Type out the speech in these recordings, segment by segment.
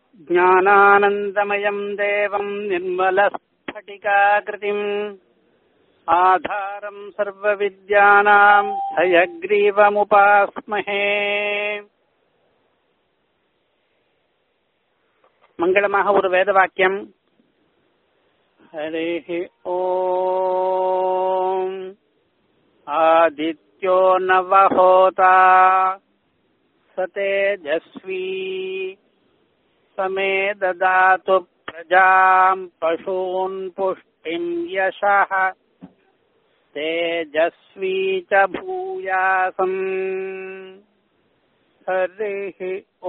ज्ञानानन्दमयम् देवम् निर्मलस्फटिकाकृतिम् आधारम् सर्वविद्यानाम् हयग्रीवमुपास्महे மங்களமாக ஒரு வேத வாக்கியம் ஹரேः ஓம் ஆதித்யோ நவஹோதா सतेजस्वी समे ददातु प्रजाम् पशून् पुष्टिम् यशः तेजस्वी च भूयासम् हरिः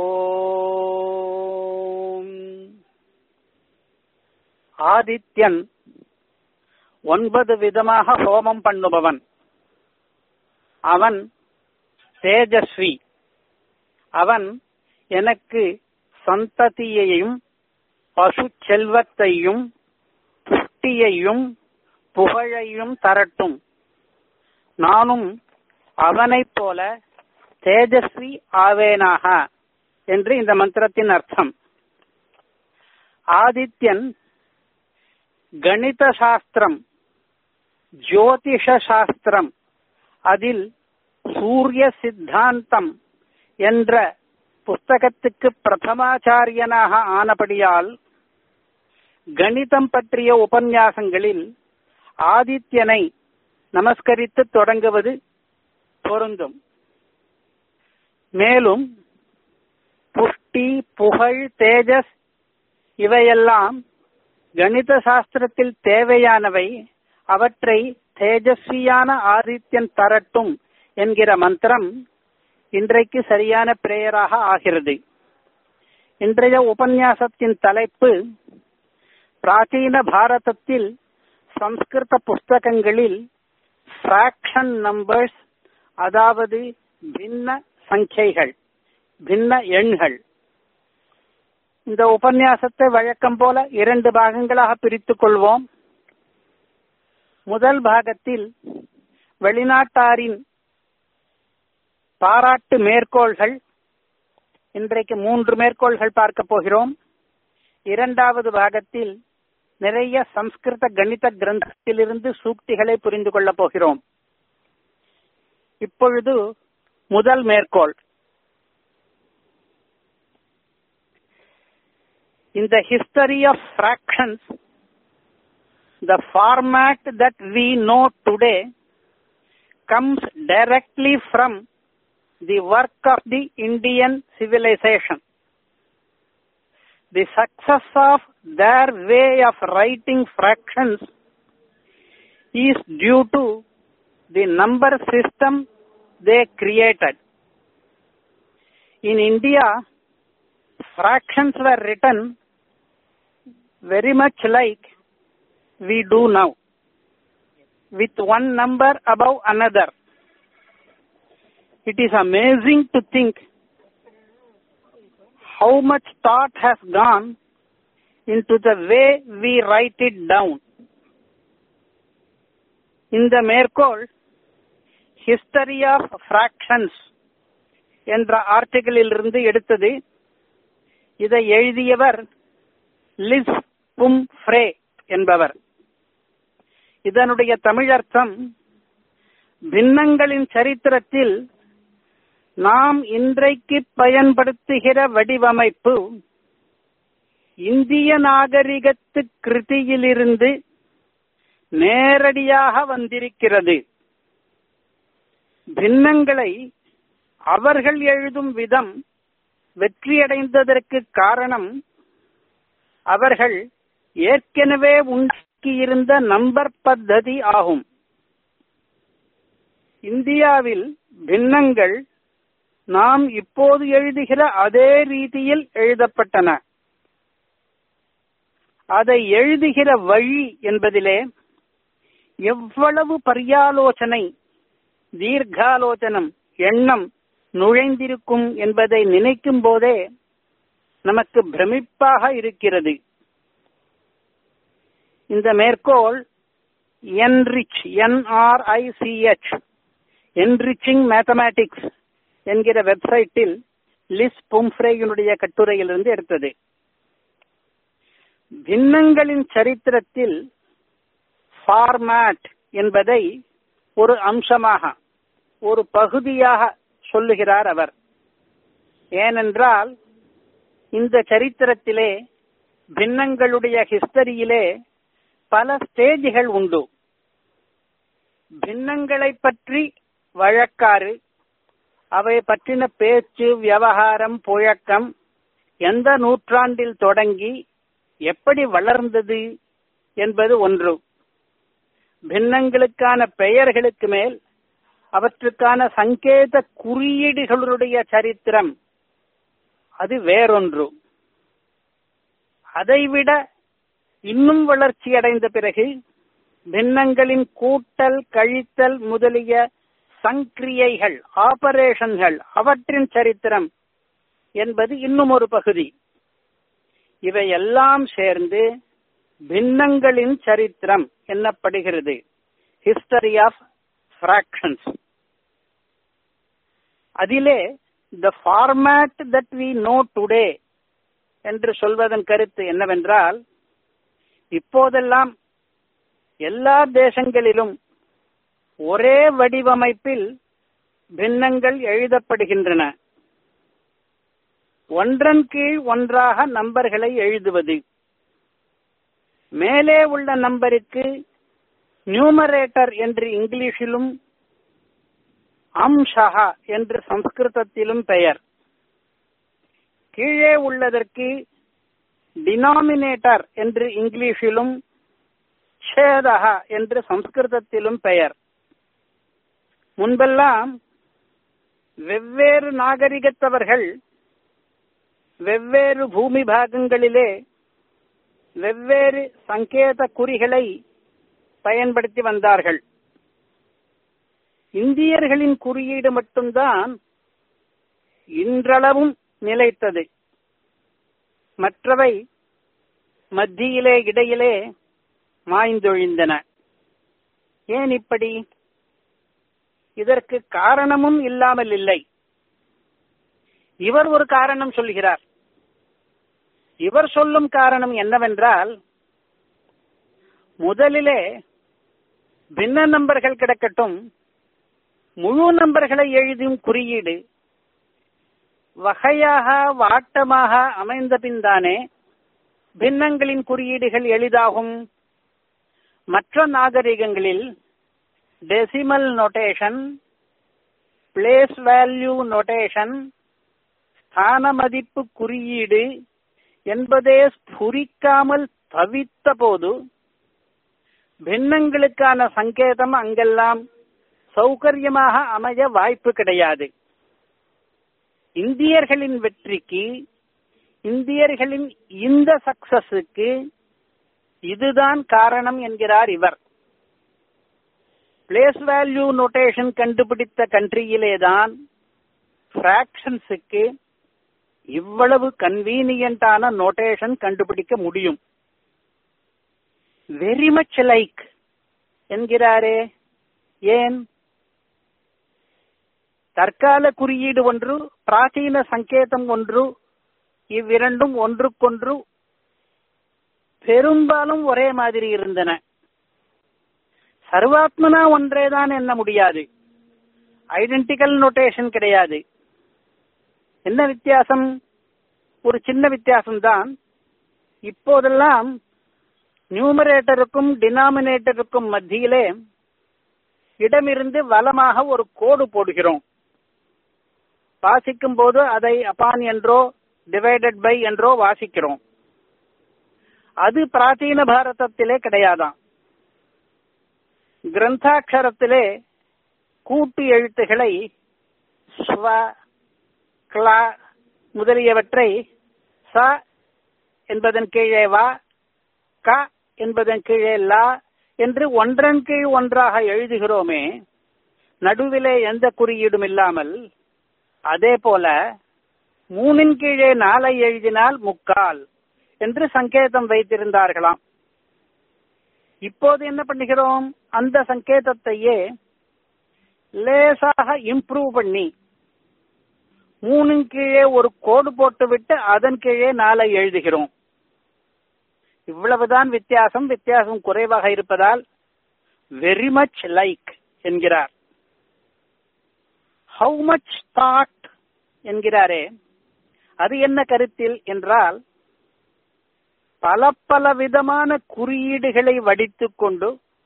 ஓம் ஆதித்யன் ஒன்பது விதமாக ஹோமம் பண்ணுபவன் அவன் தேஜஸ்வி அவன் எனக்கு சந்ததியையும் பசு செல்வத்தையும் புஷ்டியையும் புகழையும் தரட்டும் நானும் அவனைப் போல தேஜஸ்வி ஆவேனாக என்று இந்த மந்திரத்தின் அர்த்தம் ஆதித்யன் கணித சாஸ்திரம் ஜோதிஷ சாஸ்திரம் அதில் சூரிய சித்தாந்தம் என்ற புஸ்தகத்துக்கு பிரதமாச்சாரியனாக ஆனபடியால் கணிதம் பற்றிய உபன்யாசங்களில் ஆதித்யனை நமஸ்கரித்து தொடங்குவது பொருந்தும் மேலும் புஷ்டி புகழ் தேஜஸ் இவையெல்லாம் கணித சாஸ்திரத்தில் தேவையானவை அவற்றை தேஜஸ்வியான ஆதித்யன் தரட்டும் என்கிற மந்திரம் இன்றைக்கு சரியான பிரேயராக ஆகிறது இன்றைய உபன்யாசத்தின் தலைப்பு பிராச்சீன பாரதத்தில் சம்ஸ்கிருத புஸ்தகங்களில் பிராக்ஷன் நம்பர்ஸ் அதாவது பின்ன சங்கைகள் பின்ன எண்கள் இந்த உபன்யாசத்தை வழக்கம் போல இரண்டு பாகங்களாக பிரித்துக் கொள்வோம் முதல் பாகத்தில் வெளிநாட்டாரின் பாராட்டு மேற்கோள்கள் இன்றைக்கு மூன்று மேற்கோள்கள் பார்க்க போகிறோம் இரண்டாவது பாகத்தில் நிறைய சம்ஸ்கிருத கணித கிரந்தத்திலிருந்து சூக்திகளை புரிந்து கொள்ளப் போகிறோம் இப்பொழுது முதல் மேற்கோள் In the history of fractions, the format that we know today comes directly from the work of the Indian civilization. The success of their way of writing fractions is due to the number system they created. In India, fractions were written very much like we do now, with one number above another. It is amazing to think how much thought has gone into the way we write it down. இந்த மேற்கோள் history of fractions என்ற ஆர்டிகிளில் இருந்து எடுத்தது இதை எழுதியவர் Liz பும் ஃப்ரே என்பவர் இதனுடைய தமிழர்த்தம் பின்னங்களின் சரித்திரத்தில் நாம் இன்றைக்கு பயன்படுத்துகிற வடிவமைப்பு இந்திய நாகரிகத்து கிருதியிலிருந்து நேரடியாக வந்திருக்கிறது பின்னங்களை அவர்கள் எழுதும் விதம் வெற்றியடைந்ததற்கு காரணம் அவர்கள் ஏற்கனவே உண்டாக்கியிருந்த நம்பர் பத்ததி ஆகும் இந்தியாவில் பின்னங்கள் நாம் இப்போது எழுதுகிற அதே ரீதியில் எழுதப்பட்டன அதை எழுதுகிற வழி என்பதிலே எவ்வளவு பரியாலோசனை தீர்க்காலோசனம் எண்ணம் நுழைந்திருக்கும் என்பதை நினைக்கும் போதே நமக்கு பிரமிப்பாக இருக்கிறது இந்த மேற்கோள் என்ரிச் என்ஆர்ஐசிஎச் என்ரிச்சிங் மேத்தமேட்டிக்ஸ் என்கிற வெப்சைட்டில் லிஸ் பும்ஃப்ரேயினுடைய கட்டுரையிலிருந்து எடுத்தது பின்னங்களின் சரித்திரத்தில் ஃபார்மேட் என்பதை ஒரு அம்சமாக ஒரு பகுதியாக சொல்லுகிறார் அவர் ஏனென்றால் இந்த சரித்திரத்திலே பின்னங்களுடைய ஹிஸ்டரியிலே பல ஸ்டேஜ்கள் உண்டு பின்னங்களை பற்றி வழக்காறு அவை பற்றின பேச்சு விவகாரம் புழக்கம் எந்த நூற்றாண்டில் தொடங்கி எப்படி வளர்ந்தது என்பது ஒன்று பின்னங்களுக்கான பெயர்களுக்கு மேல் அவற்றுக்கான சங்கேத குறியீடுகளுடைய சரித்திரம் அது வேறொன்று அதைவிட இன்னும் வளர்ச்சி அடைந்த பிறகு பின்னங்களின் கூட்டல் கழித்தல் முதலிய சங்கிரியைகள் ஆபரேஷன்கள் அவற்றின் சரித்திரம் என்பது இன்னும் ஒரு பகுதி இவை எல்லாம் சேர்ந்து பின்னங்களின் சரித்திரம் என்னப்படுகிறது ஹிஸ்டரி ஆஃப் ஃபிராக்ஷன்ஸ் அதிலே the format that we know today என்று சொல்வதன் கருத்து என்னவென்றால் இப்போதெல்லாம் எல்லா தேசங்களிலும் ஒரே வடிவமைப்பில் பின்னங்கள் எழுதப்படுகின்றன ஒன்றன் கீழ் ஒன்றாக நம்பர்களை எழுதுவது மேலே உள்ள நம்பருக்கு நியூமரேட்டர் என்று இங்கிலீஷிலும் அம்ஷஹா என்று சம்ஸ்கிருதத்திலும் பெயர் கீழே உள்ளதற்கு டினாமினேட்டர் என்று இங்கிலீஷிலும் ஷேதஹா என்று சம்ஸ்கிருதத்திலும் பெயர் முன்பெல்லாம் வெவ்வேறு நாகரிகத்தவர்கள் வெவ்வேறு பூமி பாகங்களிலே வெவ்வேறு சங்கேத குறிகளை பயன்படுத்தி வந்தார்கள் இந்தியர்களின் குறியீடு மட்டும்தான் இன்றளவும் நிலைத்தது மற்றவை மத்தியிலே இடையிலே மாய்ந்தொழிந்தன ஏன் இப்படி இதற்கு காரணமும் இல்லாமல் இல்லை இவர் ஒரு காரணம் சொல்கிறார் இவர் சொல்லும் காரணம் என்னவென்றால் முதலிலே பின்ன நம்பர்கள் கிடக்கட்டும் முழு நம்பர்களை எழுதும் குறியீடு வகையாக வாட்டமாக அமைந்த பின்தானே பின்னங்களின் குறியீடுகள் எளிதாகும் மற்ற நாகரிகங்களில் decimal notation place value notation ஸ்தான மதிப்பு குறியீடு என்பதே ஸ்புரிக்காமல் தவித்த போது பின்னங்களுக்கான சங்கேதம் அங்கெல்லாம் சௌகரியமாக அமைய வாய்ப்பு கிடையாது இந்தியர்களின் வெற்றிக்கு இந்தியர்களின் இந்த சக்சஸுக்கு இதுதான் காரணம் என்கிறார் இவர் பிளேஸ் வேல்யூ நோட்டேஷன் கண்டுபிடித்த கண்ட்ரியிலேதான் பிராக்ஷன்ஸுக்கு இவ்வளவு கன்வீனியன்டான நோட்டேஷன் கண்டுபிடிக்க முடியும் வெரி மச் லைக் என்கிறாரே ஏன் தற்கால குறியீடு ஒன்று பிராச்சீன சங்கேதம் ஒன்று இவ்விரண்டும் ஒன்றுக்கொன்று பெரும்பாலும் ஒரே மாதிரி இருந்தன சர்வாத்மனா ஒன்றேதான் எண்ண முடியாது ஐடென்டிக்கல் நோட்டேஷன் கிடையாது என்ன வித்தியாசம் ஒரு சின்ன வித்தியாசம்தான் இப்போதெல்லாம் நியூமரேட்டருக்கும் டினாமினேட்டருக்கும் மத்தியிலே இடமிருந்து வலமாக ஒரு கோடு போடுகிறோம் வாசிக்கும் போது அதை அப்பான் என்றோ டிவைடட் பை என்றோ வாசிக்கிறோம் அது பிராச்சீன பாரதத்திலே கிடையாதாம் கிரந்தாட்சரத்திலே கூட்டு எழுத்துக்களை ஸ்வ கிளா முதலியவற்றை ச என்பதன் கீழே வா க என்பதன் கீழே லா என்று ஒன்றன் கீழ் ஒன்றாக எழுதுகிறோமே நடுவிலே எந்த குறியீடும் இல்லாமல் அதே போல மூணின் கீழே நாளை எழுதினால் முக்கால் என்று சங்கேதம் வைத்திருந்தார்களாம் இப்போது என்ன பண்ணுகிறோம் அந்த சங்கேதத்தையே லேசாக இம்ப்ரூவ் பண்ணி மூணின் கீழே ஒரு கோடு போட்டுவிட்டு அதன் கீழே நாளை எழுதுகிறோம் இவ்வளவுதான் வித்தியாசம் வித்தியாசம் குறைவாக இருப்பதால் வெரி மச் லைக் என்கிறார் ஹவு மச் தாட் என்கிறாரே அது என்ன கருத்தில் என்றால் பல பல விதமான குறியீடுகளை வடித்துக் கொண்டு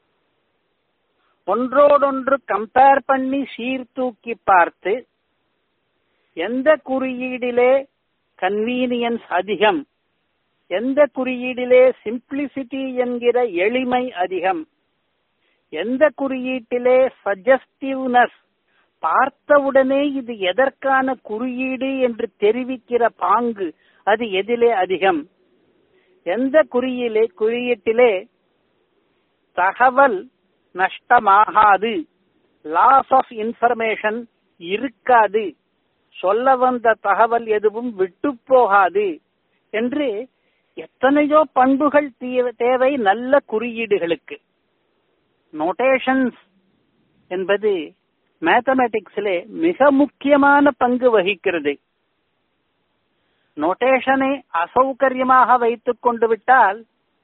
ஒன்றோடொன்று கம்பேர் பண்ணி சீர்தூக்கி பார்த்து எந்த குறியீடிலே கன்வீனியன்ஸ் அதிகம் எந்த குறியீடிலே சிம்பிளிசிட்டி என்கிற எளிமை அதிகம் எந்த குறியீட்டிலே சஜஸ்டிவ்னஸ் பார்த்தவுடனே இது எதற்கான குறியீடு என்று தெரிவிக்கிற பாங்கு அது எதிலே அதிகம் எந்த குறியிலே குறியீட்டிலே தகவல் நஷ்டமாகாது லாஸ் ஆஃப் இன்ஃபர்மேஷன் இருக்காது சொல்ல வந்த தகவல் எதுவும் விட்டு போகாது என்று எத்தனையோ பண்புகள் தேவை நல்ல குறியீடுகளுக்கு நோட்டேஷன்ஸ் என்பது மேத்தமேட்டிக்ஸிலே மிக முக்கியமான பங்கு வகிக்கிறது நோட்டேஷனை அசௌகரியமாக வைத்துக் கொண்டு விட்டால்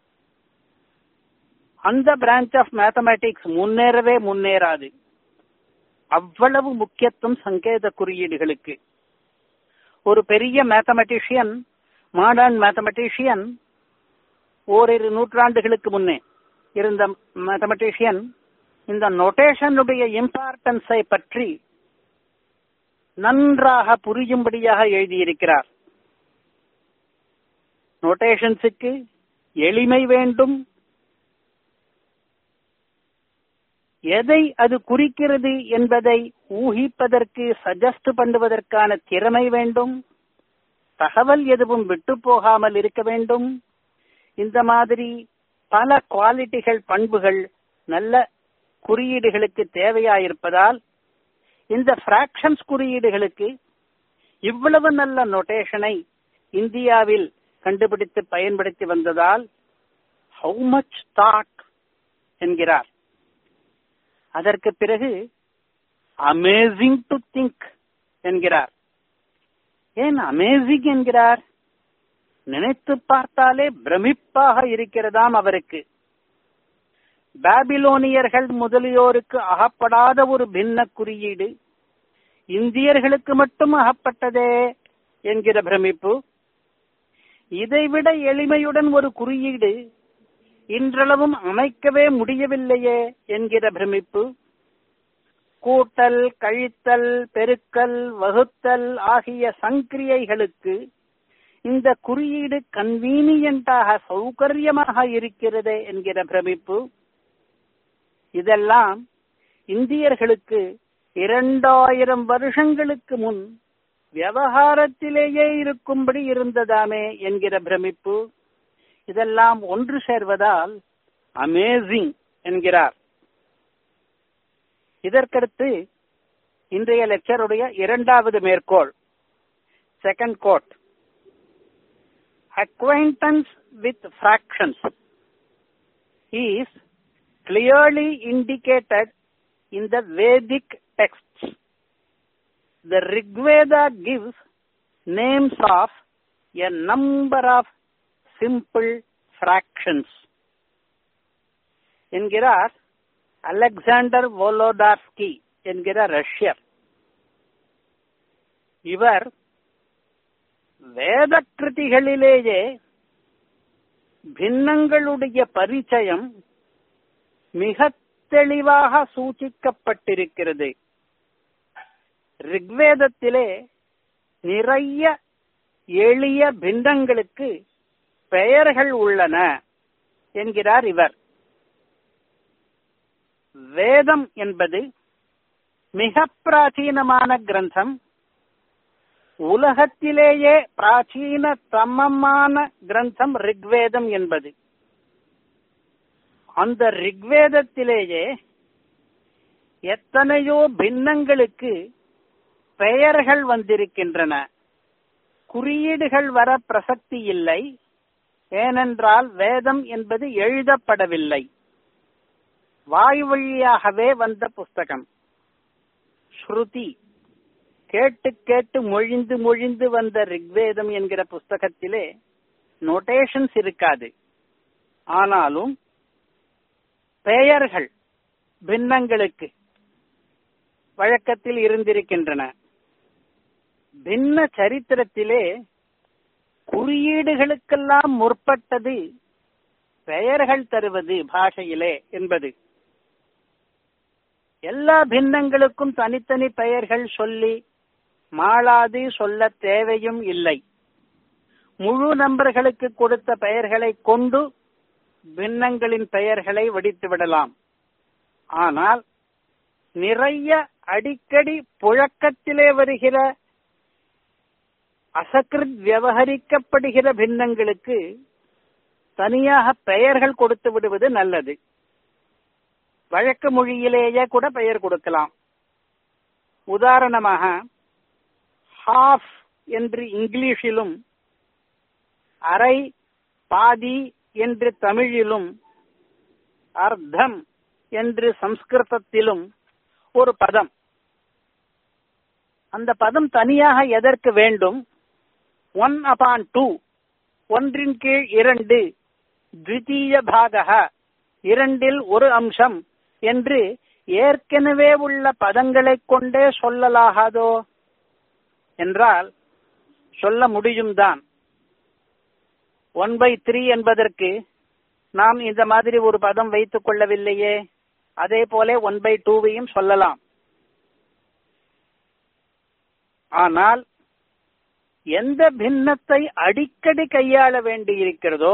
அந்த பிரான்ச் ஆஃப் மேத்தமேட்டிக்ஸ் முன்னேறவே முன்னேறாது அவ்வளவு முக்கியத்துவம் சங்கேத குறியீடுகளுக்கு ஒரு பெரிய மேத்தமெட்டிஷியன் மாடர்ன் மேத்தமெட்டிஷியன் ஓரிரு நூற்றாண்டுகளுக்கு முன்னே இருந்த மேத்தமெட்டிஷியன் இந்த நொட்டேஷனுடைய இம்பார்ட்டன்ஸை பற்றி நன்றாக புரியும்படியாக எழுதியிருக்கிறார் நோட்டேஷன்ஸுக்கு எளிமை வேண்டும் எதை அது குறிக்கிறது என்பதை ஊகிப்பதற்கு சஜஸ்ட் பண்ணுவதற்கான திறமை வேண்டும் தகவல் எதுவும் விட்டு போகாமல் இருக்க வேண்டும் இந்த மாதிரி பல குவாலிட்டிகள் பண்புகள் நல்ல குறியீடுகளுக்கு தேவையாயிருப்பதால் இந்த பிராக்ஷன்ஸ் குறியீடுகளுக்கு இவ்வளவு நல்ல நொட்டேஷனை இந்தியாவில் கண்டுபிடித்து பயன்படுத்தி வந்ததால் ஹவு மச் தாட் என்கிறார் அதற்கு பிறகு அமேசிங் டு திங்க் என்கிறார் ஏன் அமேசிங் என்கிறார் நினைத்து பார்த்தாலே பிரமிப்பாக இருக்கிறதாம் அவருக்கு பாபிலோனியர்கள் முதலியோருக்கு அகப்படாத ஒரு பின்ன குறியீடு இந்தியர்களுக்கு மட்டும் அகப்பட்டதே என்கிற பிரமிப்பு இதைவிட எளிமையுடன் ஒரு குறியீடு இன்றளவும் அமைக்கவே முடியவில்லையே என்கிற பிரமிப்பு கூட்டல் கழித்தல் பெருக்கல் வகுத்தல் ஆகிய சங்கிரியைகளுக்கு இந்த குறியீடு கன்வீனியன்டாக சௌகரியமாக இருக்கிறது என்கிற பிரமிப்பு இதெல்லாம் இந்தியர்களுக்கு இரண்டாயிரம் வருஷங்களுக்கு முன் விவகாரத்திலேயே இருக்கும்படி இருந்ததாமே என்கிற பிரமிப்பு இதெல்லாம் ஒன்று சேர்வதால் அமேசிங் என்கிறார் இதற்கடுத்து இன்றைய லெக்சருடைய இரண்டாவது மேற்கோள் second quote acquaintance with fractions is clearly indicated in the Vedic texts. The Rigveda gives names of a number of simple fractions. என்கிறார் அலெக்சாண்டர் வோலோடார்ஸ்கி என்கிற ரஷ்யர் இவர் வேத கிருதிகளிலேயே பின்னங்களுடைய பரிச்சயம் மிக தெளிவாக சூச்சிக்கப்பட்டிருக்கிறது ரிக்வேதத்திலே நிறைய எளிய பிண்டங்களுக்கு பெயர்கள் உள்ளன என்கிறார் இவர் வேதம் என்பது மிக பிராச்சீனமான கிரந்தம் உலகத்திலேயே பிராச்சீன தமமான கிரந்தம் ரிக்வேதம் என்பது அந்த ரிக்வேதத்திலேயே எத்தனையோ பின்னங்களுக்கு பெயர்கள் வந்திருக்கின்றன குறியீடுகள் வர பிரசக்தி இல்லை ஏனென்றால் வேதம் என்பது எழுதப்படவில்லை வாய் வழியாகவே வந்த புஸ்தகம் ஸ்ருதி கேட்டு கேட்டு மொழிந்து மொழிந்து வந்த ரிக்வேதம் என்கிற புஸ்தகத்திலே நோட்டேஷன்ஸ் இருக்காது ஆனாலும் பெயர்கள் பின்னங்களுக்கு வழக்கத்தில் இருந்திருக்கின்றன பின்ன சரித்திரத்திலே குறியீடுகளுக்கெல்லாம் முற்பட்டது பெயர்கள் தருவது பாஷையிலே என்பது எல்லா பின்னங்களுக்கும் தனித்தனி பெயர்கள் சொல்லி மாளாது சொல்ல தேவையும் இல்லை முழு நம்பர்களுக்கு கொடுத்த பெயர்களை கொண்டு பின்னங்களின் பெயர்களை வடித்து விடலாம் ஆனால் நிறைய அடிக்கடி புழக்கத்திலே வருகிற அசக்கிருத் விவகரிக்கப்படுகிற பின்னங்களுக்கு தனியாக பெயர்கள் கொடுத்து விடுவது நல்லது வழக்கு மொழியிலேயே கூட பெயர் கொடுக்கலாம் உதாரணமாக ஹாஃப் என்று இங்கிலீஷிலும் அரை பாதி என்று தமிழிலும் அர்த்தம் என்று சம்ஸ்கிருதத்திலும் ஒரு பதம் அந்த பதம் தனியாக எதற்கு வேண்டும் ஒன் அபான் டூ ஒன்றின் கீழ் இரண்டு த்விதீய பாகக இரண்டில் ஒரு அம்சம் என்று ஏற்கனவே உள்ள பதங்களைக் கொண்டே சொல்லலாகாதோ என்றால் சொல்ல முடியும் தான் ஒன் பை த்ரீ என்பதற்கு நாம் இந்த மாதிரி ஒரு பதம் வைத்துக் கொள்ளவில்லையே அதே போல ஒன் பை டூவையும் சொல்லலாம் ஆனால் எந்த பின்னத்தை அடிக்கடி கையாள வேண்டியிருக்கிறதோ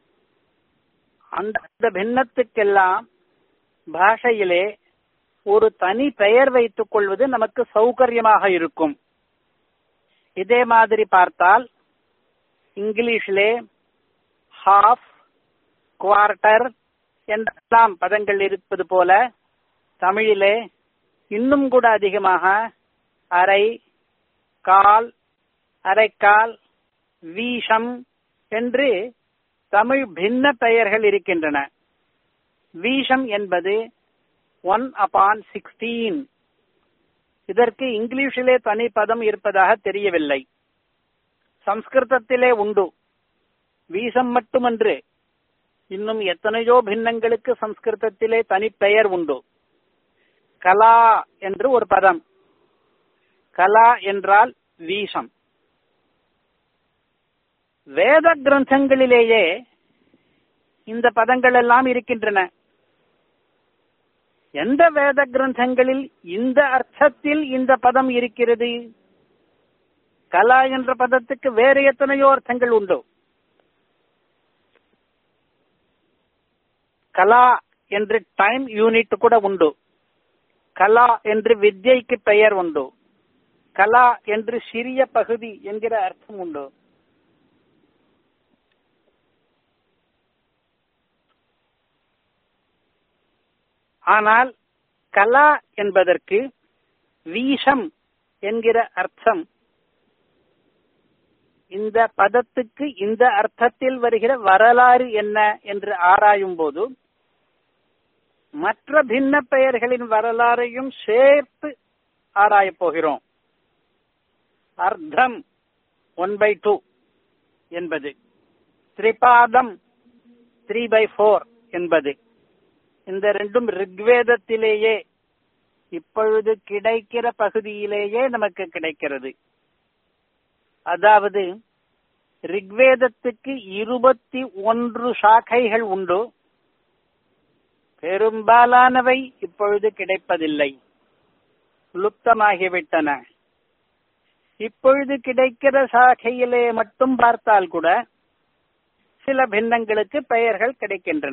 அந்த பின்னத்துக்கெல்லாம் பாஷையிலே ஒரு தனி பெயர் வைத்துக் கொள்வது நமக்கு சௌகரியமாக இருக்கும் இதே மாதிரி பார்த்தால் இங்கிலீஷிலே ஹாஃப் குவார்டர் என்றெல்லாம் பதங்கள் இருப்பது போல தமிழிலே இன்னும் கூட அதிகமாக அரை கால் அரைக்கால் வீஷம் என்று தமிழ் பின்ன பெயர்கள் இருக்கின்றன வீஷம் என்பது ஒன் அபான் சிக்ஸ்டீன் இதற்கு இங்கிலீஷிலே தனி பதம் இருப்பதாக தெரியவில்லை சம்ஸ்கிருதத்திலே உண்டு வீசம் மட்டுமன்று இன்னும் எத்தனையோ பின்னங்களுக்கு சம்ஸ்கிருதத்திலே தனிப்பெயர் உண்டு கலா என்று ஒரு பதம் கலா என்றால் வீசம் வேத கிரந்தங்களிலேயே இந்த பதங்கள் எல்லாம் இருக்கின்றன எந்த வேத கிரந்தங்களில் இந்த அர்த்தத்தில் இந்த பதம் இருக்கிறது கலா என்ற பதத்துக்கு வேறு எத்தனையோ அர்த்தங்கள் உண்டு கலா என்று டைம் யூனிட் கூட உண்டு கலா என்று வித்யைக்கு பெயர் உண்டு கலா என்று சிறிய பகுதி என்கிற அர்த்தம் உண்டு ஆனால் கலா என்பதற்கு வீஷம் என்கிற அர்த்தம் இந்த பதத்துக்கு இந்த அர்த்தத்தில் வருகிற வரலாறு என்ன என்று ஆராயும் போது மற்ற பின்ன பெயர்களின் வரலாறையும் சேர்த்து ஆராயப் போகிறோம் அர்த்தம் ஒன் பை டூ என்பது திரிபாதம் த்ரீ பை ஃபோர் என்பது இந்த ரெண்டும் ரிக்வேதத்திலேயே இப்பொழுது கிடைக்கிற பகுதியிலேயே நமக்கு கிடைக்கிறது அதாவது ரிக்வேதத்துக்கு இருபத்தி ஒன்று சாக்கைகள் உண்டு பெரும்பாலானவை இப்பொழுது கிடைப்பதில்லை லுப்தமாகிவிட்டன இப்பொழுது கிடைக்கிற சாகையிலே மட்டும் பார்த்தால் கூட சில பின்னங்களுக்கு பெயர்கள் கிடைக்கின்றன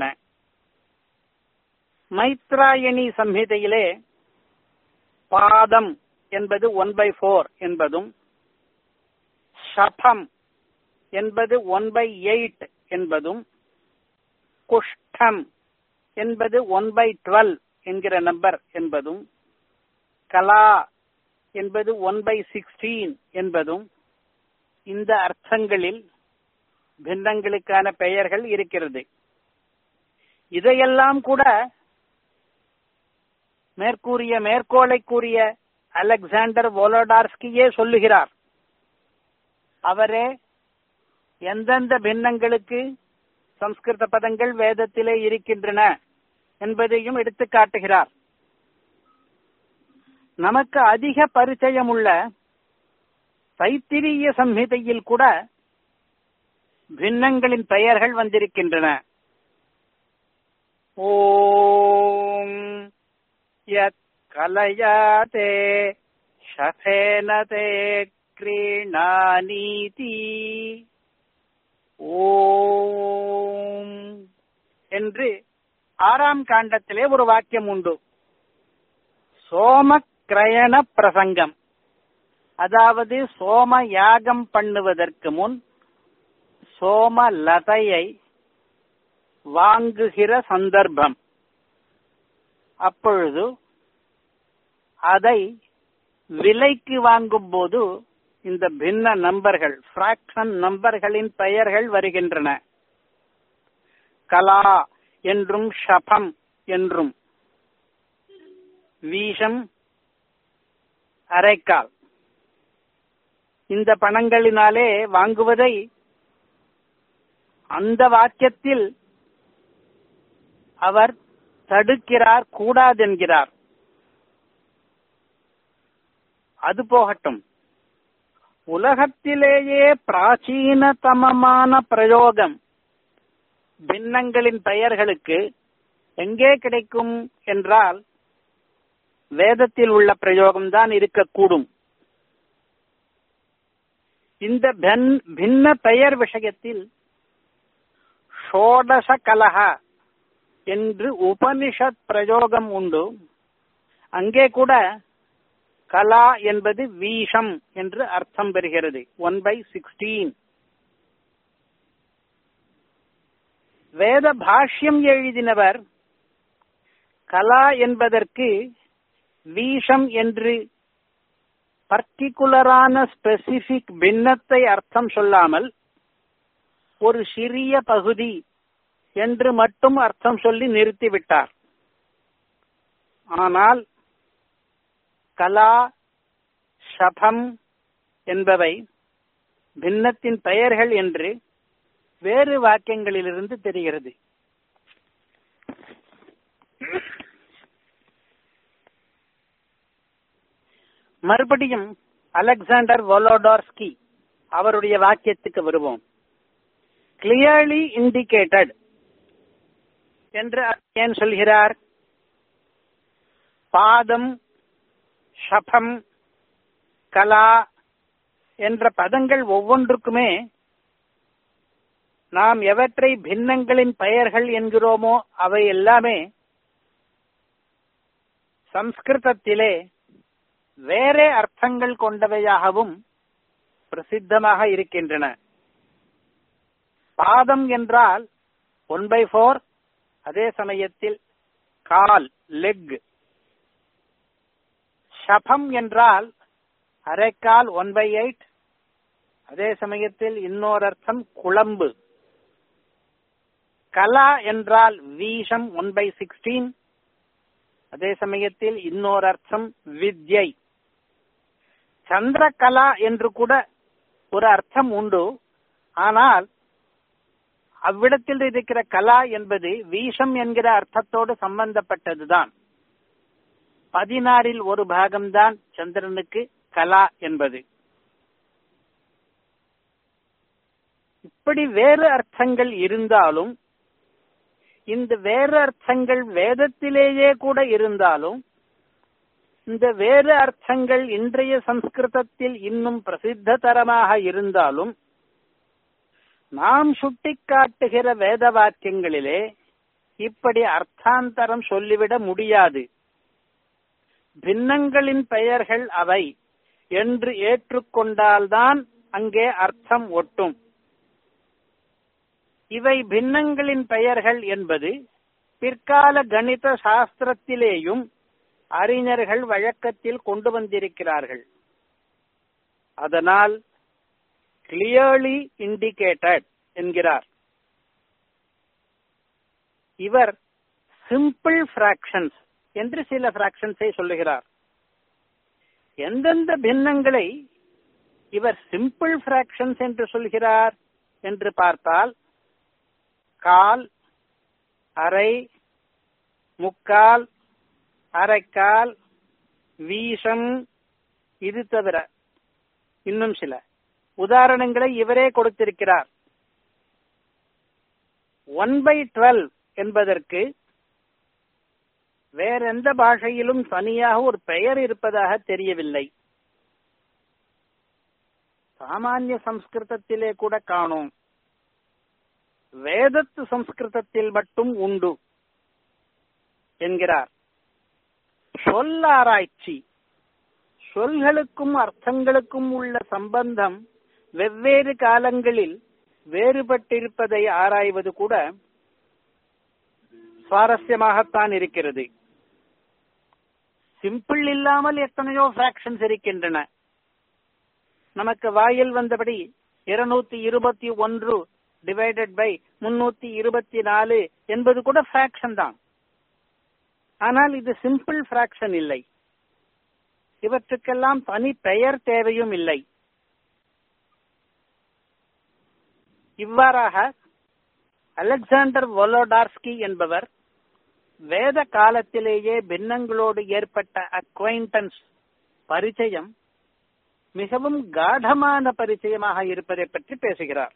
மைத்ராயணி சம்ஹிதையிலே பாதம் என்பது ஒன் பை ஃபோர் என்பதும் சபம் என்பது ஒன் பை எயிட் என்பதும் குஷ்டம் என்பது ஒன் பை டுவெல் என்கிற நம்பர் என்பதும் கலா என்பது ஒன் பை சிக்ஸ்டீன் என்பதும் இந்த அர்த்தங்களில் பின்னங்களுக்கான பெயர்கள் இருக்கிறது இதையெல்லாம் கூட மேற்கூறிய மேற்கோளை கூறிய அலெக்சாண்டர் வோலோடார்ஸ்கியே சொல்லுகிறார் அவரே எந்தெந்த பின்னங்களுக்கு சம்ஸ்கிருத பதங்கள் வேதத்திலே இருக்கின்றன என்பதையும் எடுத்து காட்டுகிறார் நமக்கு அதிக பரிச்சயம் உள்ள தைத்திரிய சம்ஹிதையில் கூட பின்னங்களின் பெயர்கள் வந்திருக்கின்றன ஓம் யத் கலயாதே ஷபேன தே கிரீணானீதி ஓம் என்று ஆறாம் காண்டத்திலே ஒரு வாக்கியம் உண்டு சோம கிரயண பிரசங்கம் அதாவது சோம யாகம் பண்ணுவதற்கு முன் சோம லதையை வாங்குகிற சந்தர்ப்பம் அப்பொழுது அதை விலைக்கு வாங்கும் போது இந்த பின்ன நம்பர்கள் பிராக்ஷன் நம்பர்களின் பெயர்கள் வருகின்றன கலா என்றும் ஷபம் என்றும் வீஷம் அரைக்கால் இந்த பணங்களினாலே வாங்குவதை அந்த வாக்கியத்தில் அவர் தடுக்கிறார் கூடாதென்கிறார் அது போகட்டும் உலகத்திலேயே பிராச்சீனதமமான பிரயோகம் பின்னங்களின் பெயர்களுக்கு எங்கே கிடைக்கும் என்றால் வேதத்தில் உள்ள பிரயோகம் தான் இருக்கக்கூடும் இந்த பின்ன பெயர் விஷயத்தில் ஷோடச கலக என்று உபனிஷத் பிரயோகம் உண்டு அங்கே கூட கலா என்பது வீஷம் என்று அர்த்தம் பெறுகிறது ஒன் பை சிக்ஸ்டீன் வேத பாஷ்யம் எழுதினவர் கலா என்பதற்கு வீஷம் என்று பர்டிகுலரான ஸ்பெசிபிக் பின்னத்தை அர்த்தம் சொல்லாமல் ஒரு சிறிய பகுதி என்று மட்டும் அர்த்தம் சொல்லி நிறுத்திவிட்டார் ஆனால் கலா ஷபம் என்பவை பின்னத்தின் பெயர்கள் என்று வேறு வாக்கியங்களிலிருந்து தெரிகிறது மறுபடியும் அலெக்சாண்டர் வொலோடார்ஸ்கி அவருடைய வாக்கியத்துக்கு வருவோம் கிளியர்லி இண்டிகேட்டட் என்று ஏன் சொல்கிறார் பாதம் ஷபம் கலா என்ற பதங்கள் ஒவ்வொன்றுக்குமே நாம் எவற்றை பின்னங்களின் பெயர்கள் என்கிறோமோ அவை எல்லாமே சம்ஸ்கிருதத்திலே வேறே அர்த்தங்கள் கொண்டவையாகவும் பிரசித்தமாக இருக்கின்றன பாதம் என்றால் ஒன் பை ஃபோர் அதே சமயத்தில் கால் லெக் ஷபம் என்றால் அரைக்கால் ஒன் பை எயிட் அதே சமயத்தில் இன்னொரு அர்த்தம் குழம்பு கலா என்றால் வீஷம் ஒன் பை சிக்ஸ்டீன் அதே சமயத்தில் இன்னொரு அர்த்தம் வித்யை சந்திரகலா என்று கூட ஒரு அர்த்தம் உண்டு ஆனால் அவ்விடத்தில் இருக்கிற கலா என்பது வீஷம் என்கிற அர்த்தத்தோடு சம்பந்தப்பட்டதுதான் பதினாறில் ஒரு பாகம்தான் சந்திரனுக்கு கலா என்பது இப்படி வேறு அர்த்தங்கள் இருந்தாலும் இந்த வேறு அர்த்தங்கள் வேதத்திலேயே கூட இருந்தாலும் இந்த வேறு அர்த்தங்கள் இன்றைய சம்ஸ்கிருதத்தில் இன்னும் பிரசித்த தரமாக இருந்தாலும் நாம் சுட்டிக்காட்டுகிற வேத வாக்கியங்களிலே இப்படி அர்த்தாந்தரம் சொல்லிவிட முடியாது பின்னங்களின் பெயர்கள் அவை என்று ஏற்றுக்கொண்டால்தான் அங்கே அர்த்தம் ஒட்டும் இவை பின்னங்களின் பெயர்கள் என்பது பிற்கால கணித சாஸ்திரத்திலேயும் அறிஞர்கள் வழக்கத்தில் கொண்டு வந்திருக்கிறார்கள் அதனால் கிளியர்லி இண்டிகேட்டட் என்கிறார் இவர் சிம்பிள் பிராக்ஷன்ஸ் என்று சில பிராக்ஷன்ஸை சொல்லுகிறார் எந்தெந்த பின்னங்களை இவர் சிம்பிள் பிராக்ஷன்ஸ் என்று சொல்கிறார் என்று பார்த்தால் கால் அரை முக்கால் அரைக்கால் வீசம் இது தவிர இன்னும் சில உதாரணங்களை இவரே கொடுத்திருக்கிறார் ஒன் பை டுவெல் என்பதற்கு வேற எந்த பாஷையிலும் தனியாக ஒரு பெயர் இருப்பதாக தெரியவில்லை சாமானிய சம்ஸ்கிருதத்திலே கூட காணோம் வேதத்து சம்ஸ்கிருதத்தில் மட்டும் உண்டு என்கிறார் சொல்லாராய்ச்சி சொல்களுக்கும் அர்த்தங்களுக்கும் உள்ள சம்பந்தம் வெவ்வேறு காலங்களில் வேறுபட்டிருப்பதை ஆராய்வது கூட சுவாரஸ்யமாகத்தான் இருக்கிறது சிம்பிள் இல்லாமல் எத்தனையோ பிராக்ஷன்ஸ் இருக்கின்றன நமக்கு வாயில் வந்தபடி இருநூத்தி இருபத்தி ஒன்று டிவைடட் பை முன்னூத்தி இருபத்தி நாலு என்பது கூட பிராக்ஷன் தான் ஆனால் இது சிம்பிள் பிராக்ஷன் இல்லை இவற்றுக்கெல்லாம் தனி பெயர் தேவையும் இல்லை இவ்வாறாக அலெக்சாண்டர் வொலோடார்ஸ்கி என்பவர் வேத காலத்திலேயே பின்னங்களோடு ஏற்பட்ட அக்வைண்டன்ஸ் பரிச்சயம் மிகவும் காடமான பரிச்சயமாக இருப்பதை பற்றி பேசுகிறார்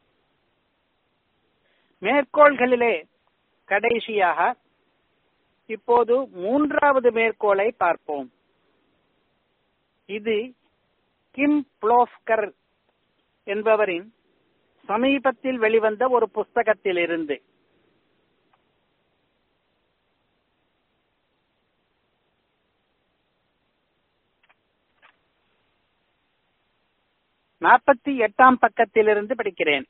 மேற்கோள்களிலே கடைசியாக இப்போது மூன்றாவது மேற்கோளை பார்ப்போம் இது கிம் புளோஸ்கர் என்பவரின் சமீபத்தில் வெளிவந்த ஒரு புஸ்தகத்திலிருந்து நாற்பத்தி எட்டாம் பக்கத்திலிருந்து படிக்கிறேன்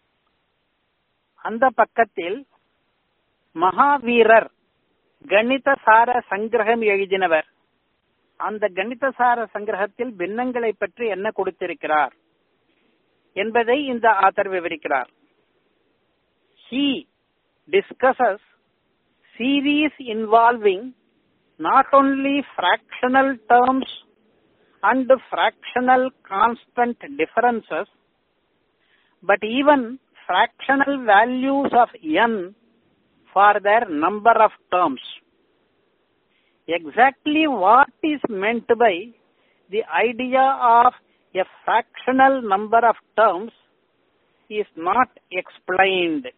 அந்த பக்கத்தில் மகாவீரர் கணிதசார சங்கிரகம் எழுதினவர் அந்த கணிதசார சங்கிரகத்தில் பின்னங்களை பற்றி என்ன கொடுத்திருக்கிறார் என்பதை இந்த ஆத்தர் விவரிக்கிறார் he discusses series involving not only fractional terms and fractional constant differences, but even fractional values of n for their number of terms. Exactly what is meant by the idea of a fractional number of terms is not explained.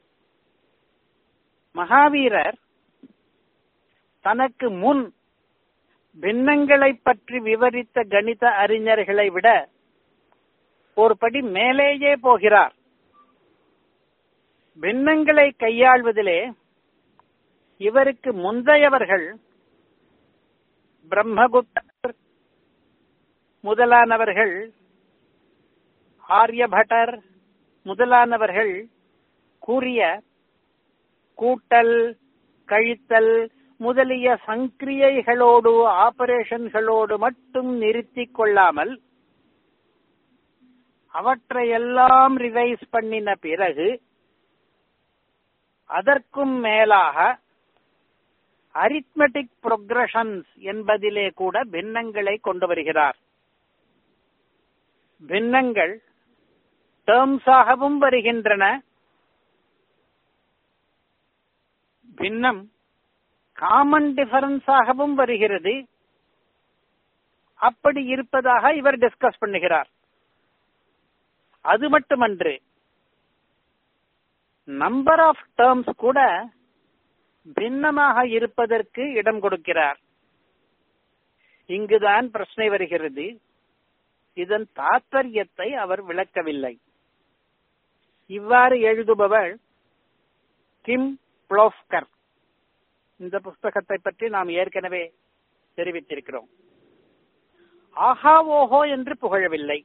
மகாவீரர் தனக்கு முன் பின்னங்களை பற்றி விவரித்த கணித அறிஞர்களை விட ஒரு படி மேலேயே போகிறார் பின்னங்களை கையாள்வதிலே இவருக்கு முந்தையவர்கள் பிரம்மகுப்தர் முதலானவர்கள் ஆரியபட்டர் முதலானவர்கள் கூறிய கூட்டல் கழித்தல் முதலிய சங்கிரியைகளோடு ஆபரேஷன்களோடு மட்டும் நிறுத்திக் கொள்ளாமல் அவற்றையெல்லாம் ரிவைஸ் பண்ணின பிறகு அதற்கும் மேலாக அரித்மெட்டிக் புரோக்ரஷன்ஸ் என்பதிலே கூட பின்னங்களை கொண்டு வருகிறார் பின்னங்கள் டேர்ம்ஸாகவும் வருகின்றன பின்னம் காமன் டிஃபரன்ஸாகவும் வருகிறது அப்படி இருப்பதாக இவர் டிஸ்கஸ் பண்ணுகிறார் அது மட்டுமன்று நம்பர் ஆஃப் டேர்ம்ஸ் கூட பின்னமாக இருப்பதற்கு இடம் கொடுக்கிறார் இங்குதான் பிரச்சனை வருகிறது இதன் தாத்பரியத்தை அவர் விளக்கவில்லை இவ்வாறு எழுதுபவர் கிம் புளோஸ்கர் இந்த புஸ்தகத்தை பற்றி நாம் ஏற்கனவே தெரிவித்திருக்கிறோம் ஆஹா ஓஹோ என்று புகழவில்லை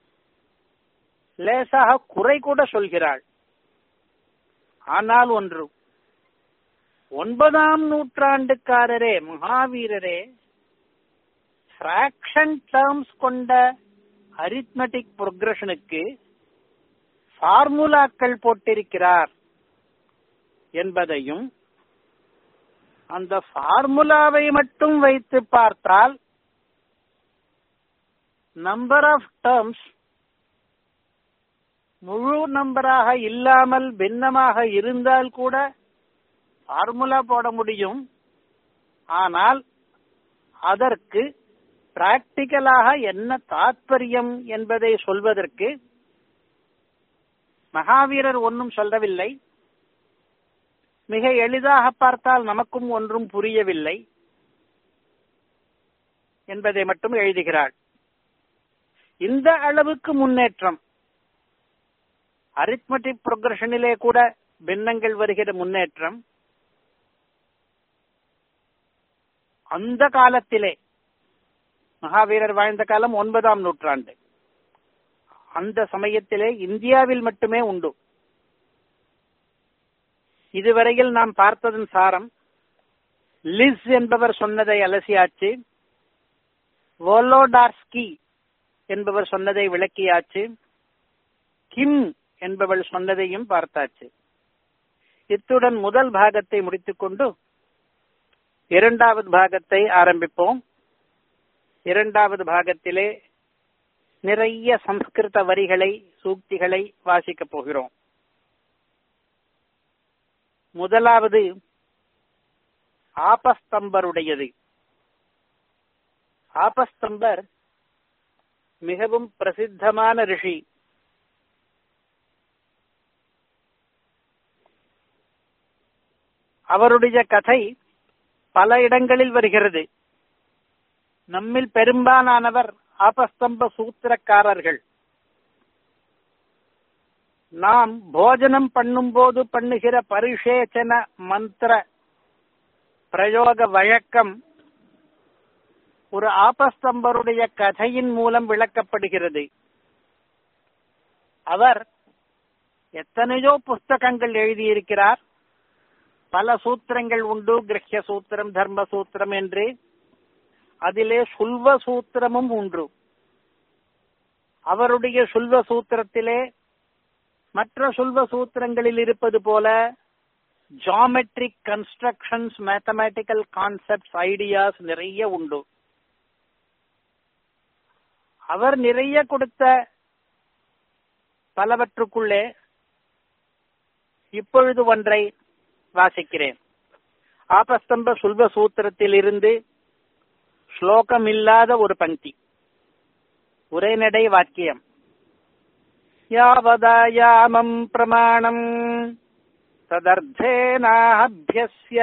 லேசாக குறை கூட சொல்கிறாள் ஆனால் ஒன்று ஒன்பதாம் நூற்றாண்டுக்காரரே மகாவீரரே பிராக்ஷன் டேர்ம்ஸ் கொண்ட அரித்மெட்டிக் புரோக்ரஷனுக்கு ஃபார்முலாக்கள் போட்டிருக்கிறார் என்பதையும் அந்த ஃபார்முலாவை மட்டும் வைத்து பார்த்தால் நம்பர் ஆஃப் டேர்ம்ஸ் முழு நம்பராக இல்லாமல் பின்னமாக இருந்தால் கூட ஃபார்முலா போட முடியும் ஆனால் அதற்கு பிராக்டிக்கலாக என்ன தாத்பரியம் என்பதை சொல்வதற்கு மகாவீரர் ஒன்றும் சொல்லவில்லை மிக எளிதாக பார்த்தால் நமக்கும் ஒன்றும் புரியவில்லை என்பதை மட்டும் எழுதுகிறாள் இந்த அளவுக்கு முன்னேற்றம் அரித்மெட்டிக் ப்ரொக்ரஷனிலே கூட பின்னங்கள் வருகிற முன்னேற்றம் அந்த காலத்திலே மகாவீரர் வாழ்ந்த காலம் ஒன்பதாம் நூற்றாண்டு அந்த சமயத்திலே இந்தியாவில் மட்டுமே உண்டு இதுவரையில் நாம் பார்த்ததன் சாரம் லிஸ் என்பவர் சொன்னதை அலசியாச்சு வோலோடார்ஸ்கி என்பவர் சொன்னதை விளக்கியாச்சு கிம் என்பவள் சொன்னதையும் பார்த்தாச்சு இத்துடன் முதல் பாகத்தை முடித்துக்கொண்டு இரண்டாவது பாகத்தை ஆரம்பிப்போம் இரண்டாவது பாகத்திலே நிறைய சம்ஸ்கிருத வரிகளை சூக்திகளை வாசிக்கப் போகிறோம் முதலாவது ஆபஸ்தம்பருடையது ஆபஸ்தம்பர் மிகவும் பிரசித்தமான ரிஷி அவருடைய கதை பல இடங்களில் வருகிறது நம்மில் பெரும்பாலானவர் ஆபஸ்தம்ப சூத்திரக்காரர்கள் நாம் போஜனம் பண்ணும்போது பண்ணுகிற பரிசேச்சன மந்திர பிரயோக வழக்கம் ஒரு ஆபஸ்தம்பருடைய கதையின் மூலம் விளக்கப்படுகிறது அவர் எத்தனையோ புஸ்தகங்கள் எழுதியிருக்கிறார் பல சூத்திரங்கள் உண்டு கிரஹ்ய சூத்திரம் தர்ம சூத்திரம் என்று அதிலே சுல்வ சூத்திரமும் உண்டு அவருடைய சுல்வ சூத்திரத்திலே மற்ற சுல்வ சூத்திரங்களில் இருப்பது போல geometric constructions mathematical concepts ideas நிறைய உண்டு அவர் நிறைய கொடுத்த பலவற்றுக்குள்ளே இப்பொழுது ஒன்றை வாசிக்கிறேன் ஆபஸ்தம்ப சுல்ப சூத்திரத்தில் இருந்து ஸ்லோகம் இல்லாத ஒரு பங்கி உரைநடை வாக்கியம் யாவதாயாமம் பிரமாணம் ததர்த்தேனாபியஸ்ய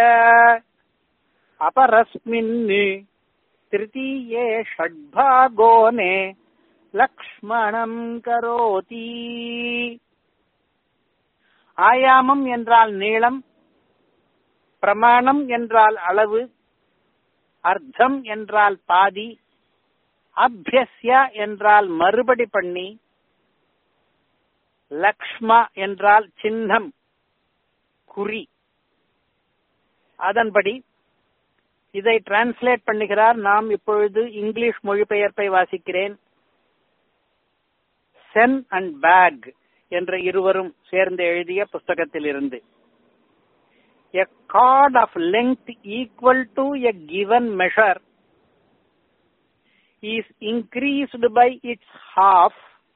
அபரஸ்மின் திருத்தீயே ஷட்பாகோனே லக்ஷ்மணம் கரோதி ஆயாமம் என்றால் நீளம் பிரமாணம் என்றால் அளவு அர்த்தம் என்றால் பாதி அபியஸ்ய என்றால் மறுபடி பண்ணி லக்ஷ்ம என்றால் சின்னம் குறி அதன்படி இதை டிரான்ஸ்லேட் பண்ணுகிறார் நாம் இப்பொழுது இங்கிலீஷ் மொழிபெயர்ப்பை வாசிக்கிறேன் சென் அண்ட் பேக் என்ற இருவரும் சேர்ந்து எழுதிய புஸ்தகத்தில் இருந்து a chord of length equal to a given measure is increased by its half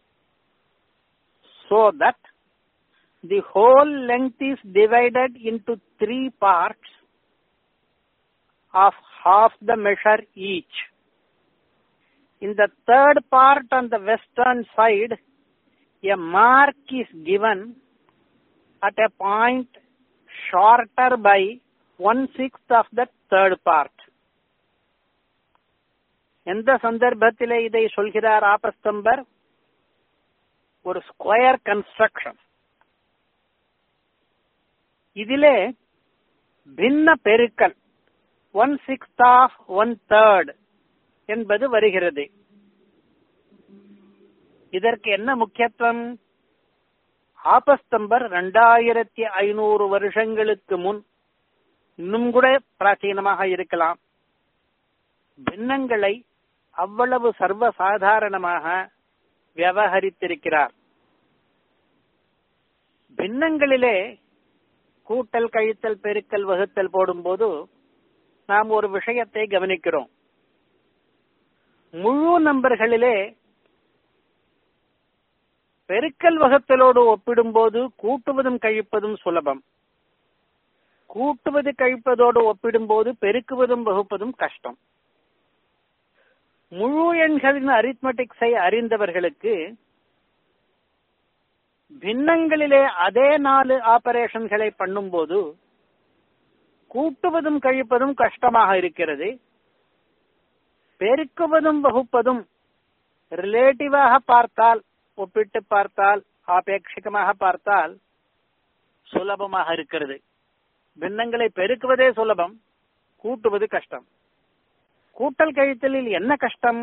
so that the whole length is divided into three parts of half the measure each. In the third part on the western side, a mark is given at a point shorter by one sixth of the third part. எந்த சந்தர்ப்பத்திலே இதை சொல்கிறார் ஆபஸ்தம்பர் ஒரு square construction இதிலே பின்ன பெருக்கல் one sixth of one third என்பது வருகிறது இதற்கு என்ன முக்கியத்துவம் ஆபஸ்தம்பர் ரெண்டாயிரத்தி ஐநூறு வருஷங்களுக்கு முன் இன்னும் கூட பிராச்சீனமாக இருக்கலாம் பின்னங்களை அவ்வளவு சர்வ சாதாரணமாக விவகரித்திருக்கிறார் பின்னங்களிலே கூட்டல் கழித்தல் பெருக்கல் வகுத்தல் போடும்போது நாம் ஒரு விஷயத்தை கவனிக்கிறோம் முழு நம்பர்களிலே பெருக்கல் வகுத்தலோடு ஒப்பிடும்போது கூட்டுவதும் கழிப்பதும் சுலபம் கூட்டுவது கழிப்பதோடு ஒப்பிடும்போது பெருக்குவதும் வகுப்பதும் கஷ்டம் முழு எண்களின் அரித்மெட்டிக்ஸை அறிந்தவர்களுக்கு பின்னங்களிலே அதே நாலு ஆபரேஷன்களை பண்ணும்போது கூட்டுவதும் கழிப்பதும் கஷ்டமாக இருக்கிறது பெருக்குவதும் வகுப்பதும் ரிலேட்டிவாக பார்த்தால் ஒப்பிட்டு பார்த்தால் ஆபேட்சிகமாக பார்த்தால் சுலபமாக இருக்கிறது பின்னங்களை பெருக்குவதே சுலபம் கூட்டுவது கஷ்டம் கூட்டல் கழித்தலில் என்ன கஷ்டம்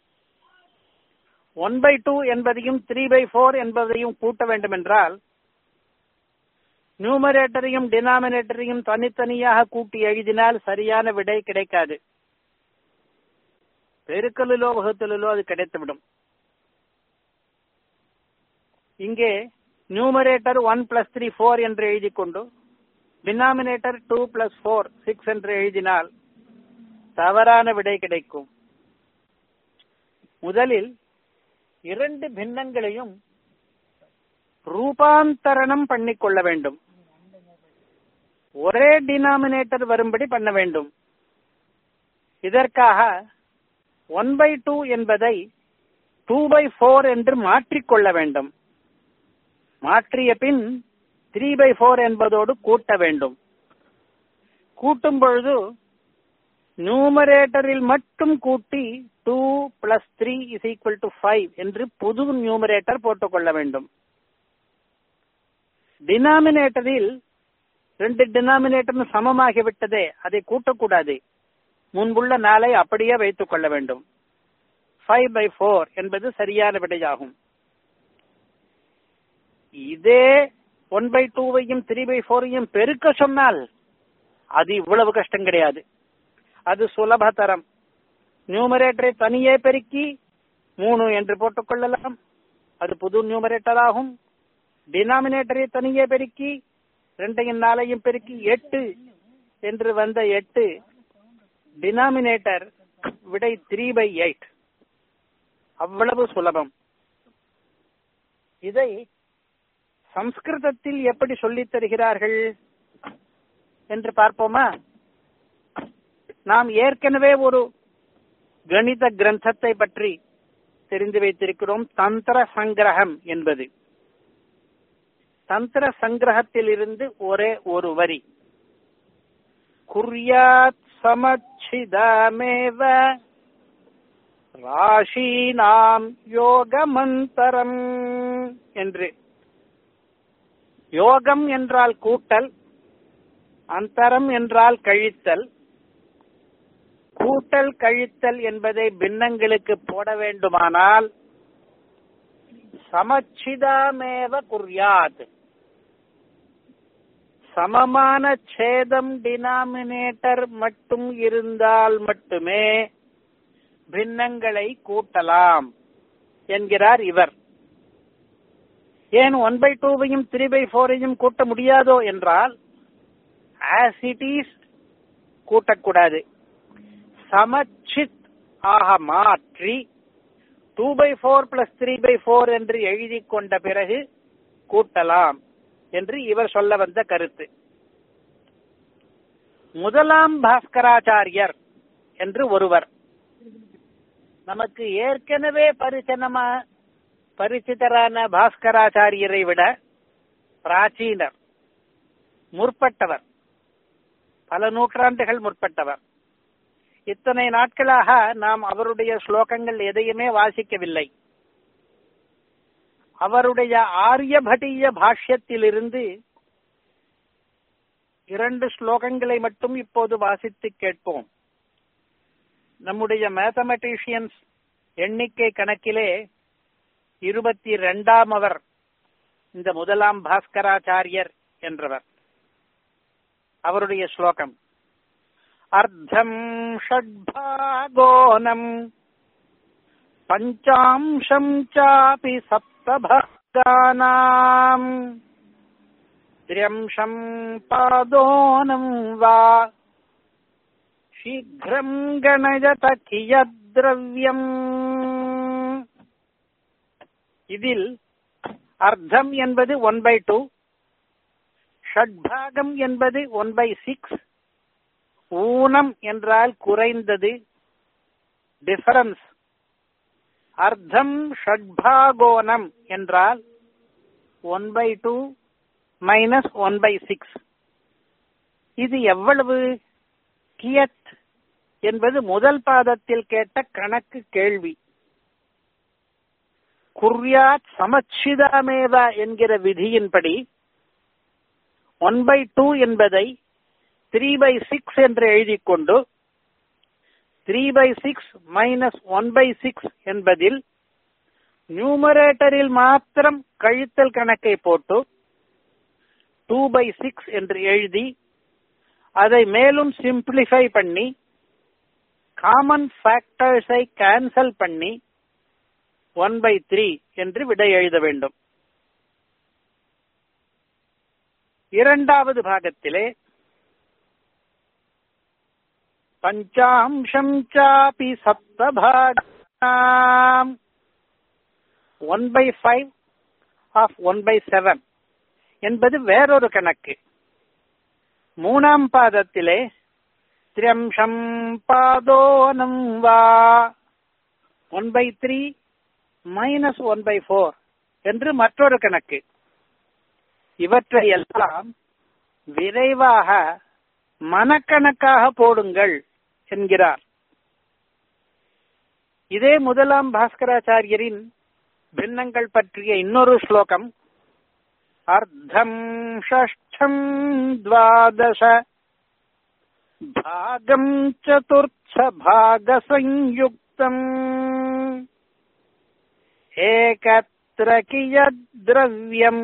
ஒன் பை டூ என்பதையும் த்ரீ பை ஃபோர் என்பதையும் கூட்ட வேண்டும் என்றால் நியூமரேட்டரையும் டினாமினேட்டரையும் தனித்தனியாக கூட்டி எழுதினால் சரியான விடை கிடைக்காது பெருக்கலிலோ வகுத்தலிலோ அது கிடைத்துவிடும் இங்கே numerator one plus three four என்று எழுதி கொண்டு denominator two plus four six என்று எழுதினால் தவறான விடை கிடைக்கும் முதலில் இரண்டு பின்னங்களையும் ரூபாந்தரணம் பண்ணிக்கொள்ள வேண்டும் ஒரே டினாமினேட்டர் வரும்படி பண்ண வேண்டும் இதற்காக ஒன் பை டூ என்பதை டூ பை ஃபோர் என்று மாற்றிக்கொள்ள வேண்டும் மாற்றிய பின் த்ரீ பை ஃபோர் என்பதோடு கூட்ட வேண்டும் கூட்டும் பொழுது நியூமரேட்டரில் மட்டும் கூட்டி two plus three is equal to five என்று புது நியூமரேட்டர் போட்டுக்கொள்ள வேண்டும் டினாமினேட்டரில் ரெண்டு டினாமினேட்டர் சமமாகிவிட்டதே அதை கூட்டக்கூடாது முன்புள்ள நாளை அப்படியே வைத்துக் கொள்ள வேண்டும் ஃபைவ் பை ஃபோர் என்பது சரியான விடையாகும் இதே ஒன் பை டூவையும் த்ரீ பை ஃபோரையும் பெருக்க சொன்னால் அது இவ்வளவு கஷ்டம் கிடையாது அது சுலபதரம் நியூமரேட்டரை தனியே பெருக்கி மூணு என்று போட்டுக் கொள்ளலாம் அது புது நியூமரேட்டர் ஆகும் டினாமினேட்டரை தனியே பெருக்கி ரெண்டையும் நாளையும் பெருக்கி எட்டு என்று வந்த எட்டு டினாமினேட்டர் விடை த்ரீ பை எயிட் அவ்வளவு சுலபம் இதை சம்ஸ்கிருதத்தில் எப்படி சொல்லித் தருகிறார்கள் என்று பார்ப்போமா நாம் ஏற்கனவே ஒரு கணித கிரந்தத்தை பற்றி தெரிந்து வைத்திருக்கிறோம் தந்திர சங்கிரகம் என்பது தந்திர சங்கிரகத்தில் இருந்து ஒரே ஒரு வரி குர்யாத் சமச்சிதமேவ ராஷீனாம் யோகமந்தரம் என்று யோகம் என்றால் கூட்டல் அந்தரம் என்றால் கழித்தல் கூட்டல் கழித்தல் என்பதை பின்னங்களுக்கு போட வேண்டுமானால் சமச்சிதாமேவ குர்யாத் சமமான சேதம் டினாமினேட்டர் மட்டும் இருந்தால் மட்டுமே பின்னங்களை கூட்டலாம் என்கிறார் இவர் ஏன் ஒன் பை டூவையும் த்ரீ பை ஃபோரையும் கூட்ட முடியாதோ என்றால் ஆஸ் இட் இஸ் கூட்டக்கூடாது சமச்சித் ஆக மாற்றி two by four plus three by four என்று எழுதி கொண்ட பிறகு கூட்டலாம் என்று இவர் சொல்ல வந்த கருத்து முதலாம் பாஸ்கராச்சாரியர் என்று ஒருவர் நமக்கு ஏற்கனவே பரிச்சனமா பரிச்சிதரான பாஸ்கராச்சாரியரை விட பிராச்சீனர் முற்பட்டவர் பல நூற்றாண்டுகள் முற்பட்டவர் இத்தனை நாட்களாக நாம் அவருடைய ஸ்லோகங்கள் எதையுமே வாசிக்கவில்லை அவருடைய ஆரியபட்டிய பாஷ்யத்திலிருந்து இரண்டு ஸ்லோகங்களை மட்டும் இப்போது வாசித்து கேட்போம் நம்முடைய மேத்தமெட்டிஷியன்ஸ் எண்ணிக்கை கணக்கிலே இருபத்தி இரண்டாம் அவர் இந்த முதலாம் பாஸ்கராச்சாரியர் என்றவர் அவருடைய ஸ்லோகம் அர்த்தம் ஷட்பாகோனம் பஞ்சாம்சம் சாபி சப்தபாகானாம் திரியம்சம் பாதோனம் வா சீக்கிரம் கணயத கியத்ரவ்யம் இதில் அர்த்தம் என்பது ஒன் பை டூ ஷட்பாகம் என்பது ஒன் பை சிக்ஸ் ஊனம் என்றால் குறைந்தது டிஃபரன்ஸ் அர்த்தம் ஷட்பாகோணம் என்றால் one by two minus one by six இது எவ்வளவு கியத் என்பது முதல் பாதத்தில் கேட்ட கணக்கு கேள்வி குர்யாத் சமச்சிதாமேவா என்கிற விதியின்படி ஒன் பை டூ என்பதை த்ரீ பை சிக்ஸ் என்று எழுதிக் கொண்டு three by six minus one by six என்பதில் நியூமரேட்டரில் மாத்திரம் கழித்தல் கணக்கை போட்டு டூ பை சிக்ஸ் என்று எழுதி அதை மேலும் சிம்பிளிஃபை பண்ணி காமன் ஃபேக்டர்ஸை கேன்சல் பண்ணி ஒன் பை த்ரீ என்று விடை எழுத வேண்டும் இரண்டாவது பாகத்திலே பஞ்சாம்சம் சாபி சப்தபாகாம் one by five of one by seven என்பது வேறொரு கணக்கு மூணாம் பாதத்திலே திரியம்சம் பாதோனம் வா one by three minus one by four என்று மற்றொரு கணக்கு இவற்றை எல்லாம் விரைவாக மனக்கணக்காக போடுங்கள் என்கிறார் இதே முதலாம் பாஸ்கராச்சாரியரின் பின்னங்கள் பற்றிய இன்னொரு ஸ்லோகம் அர்த்தம் ஷஷ்டம் द्वादश भागम् चतुर्थ भागसंयुक्तम् एकत्र कियद्द्रव्यम्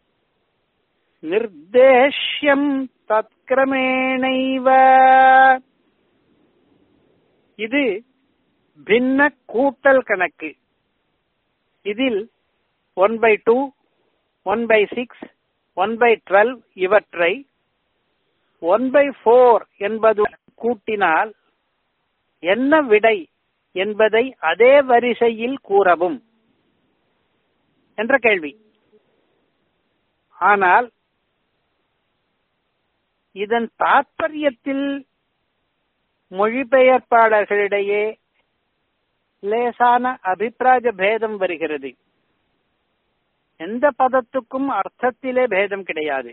निर्देश्यम् தத்கிரமேணைவ இது பின்ன கூட்டல் கணக்கு இதில் one by two one by six one by twelve இவற்றை ஒன் பை ஃபோர் என்பது கூட்டினால் என்ன விடை என்பதை அதே வரிசையில் கூறவும் என்ற கேள்வி ஆனால் இதன் தாற்பயத்தில் மொழிபெயர்ப்பாளர்களிடையே லேசான அபிப்பிராய பேதம் வருகிறது எந்த பதத்துக்கும் அர்த்தத்திலே பேதம் கிடையாது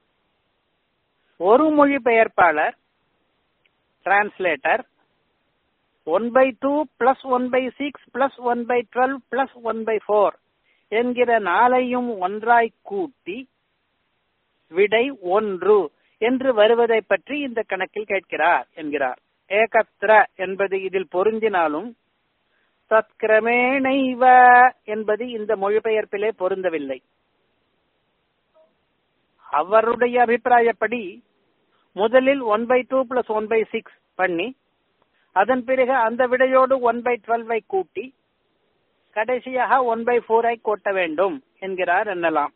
ஒரு மொழிபெயர்ப்பாளர் translator one by two plus one by six plus one by twelve plus one by four என்கிற நாளையும் ஒன்றாய் கூட்டி விடை ஒன்று என்று வருவதை பற்றி இந்த கணக்கில் கேட்கிறார் என்கிறார் ஏகத்ர என்பது இதில் பொருந்தினாலும் தத்கிரமேணைவ என்பது இந்த மொழிபெயர்ப்பிலே பொருந்தவில்லை அவருடைய அபிப்பிராயப்படி முதலில் one by two plus one by six பண்ணி அதன் பிறகு அந்த விடையோடு ஒன் பை டுவெல்வை கூட்டி கடைசியாக ஒன் பை ஃபோரை கூட்ட வேண்டும் என்கிறார் என்னலாம்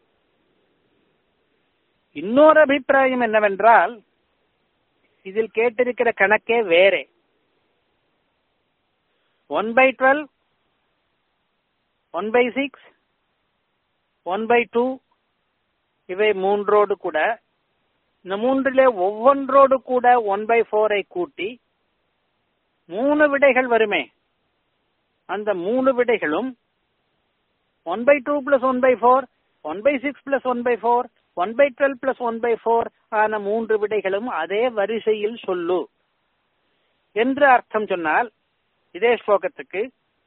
இன்னொரு அபிப்பிராயம் என்னவென்றால் இதில் கேட்டிருக்கிற கணக்கே வேறே one by twelve one by six one by two இவை மூன்றோடு கூட இந்த மூன்றிலே ஒவ்வொன்றோடு கூட ஒன் பை ஃபோரை கூட்டி மூணு விடைகள் வருமே அந்த மூணு விடைகளும் one by two plus one by four one by six plus one by four one by twelve plus one by four ஆன மூன்று விடைகளும் அதே வரிசையில் சொல்லு என்று அர்த்தம் சொன்னால் இதே ஸ்லோகத்துக்கு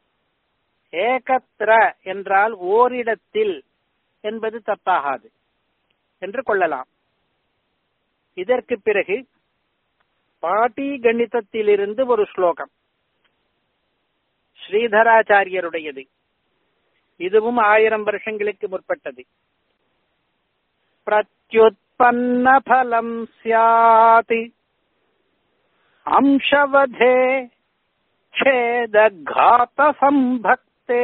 ஏகத்ர என்றால் ஓரிடத்தில் என்பது தப்பாகாது என்று கொள்ளலாம் இதற்கு பிறகு பாட்டி கணிதத்திலிருந்து ஒரு ஸ்லோகம் ஸ்ரீதராச்சாரியருடையது இதுவும் ஆயிரம் வருஷங்களுக்கு முற்பட்டது பிரத்யுத்பன்ன பலம் சியாதி அம்சவதே छेदघात சம்பக்தே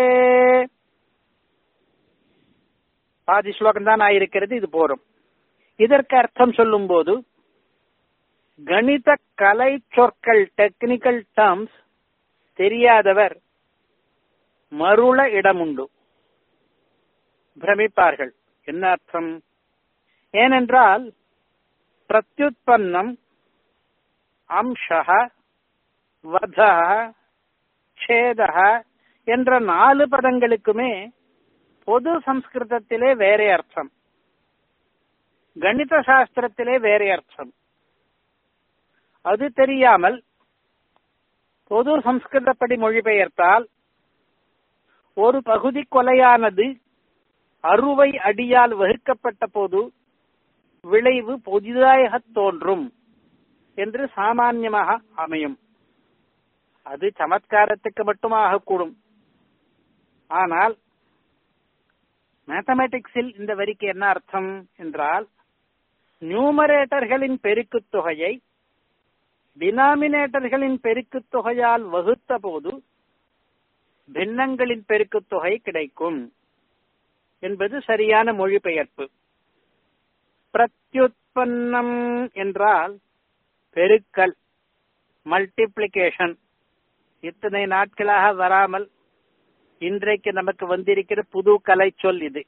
பாதி ஸ்லோகம் தான் ஆயிருக்கிறது இது போரும் இதற்கு அர்த்தம் சொல்லும் போது கணித கலை சொற்கள் டெக்னிக்கல் டேர்ம்ஸ் தெரியாதவர் மருள இடமுண்டு பிரமிப்பார்கள் என்ன அர்த்தம் ஏனென்றால் பிரத்யுத்பன்னம் அம்சக வத சேதக என்ற நாலு பதங்களுக்குமே பொது சம்ஸ்கிருதத்திலே வேறே அர்த்தம் கணித சாஸ்திரத்திலே வேறே அர்த்தம் அது தெரியாமல் பொது சம்ஸ்கிருதப்படி மொழிபெயர்த்தால் ஒரு பகுதி கொலையானது அறுவை அடியால் வகுக்கப்பட்ட போது விளைவு புதிதாக தோன்றும் என்று சாமான்யமாக அமையும் அது சமத்காரத்துக்கு மட்டும் ஆகக்கூடும் ஆனால் மேத்தமேட்டிக்ஸில் இந்த வரிக்கு என்ன அர்த்தம் என்றால் நியூமரேட்டர்களின் பெருக்குத் தொகையை டினாமினேட்டர்களின் பெருக்குத் தொகையால் வகுத்த போது பின்னங்களின் பெருக்குத் தொகை கிடைக்கும் என்பது சரியான மொழிபெயர்ப்பு பிரத்யுத்பன்னம் என்றால் பெருக்கல் மல்டிப்ளிகேஷன் இத்தனை நாட்களாக வராமல் இன்றைக்கு நமக்கு வந்திருக்கிற புது கலை சொல் இது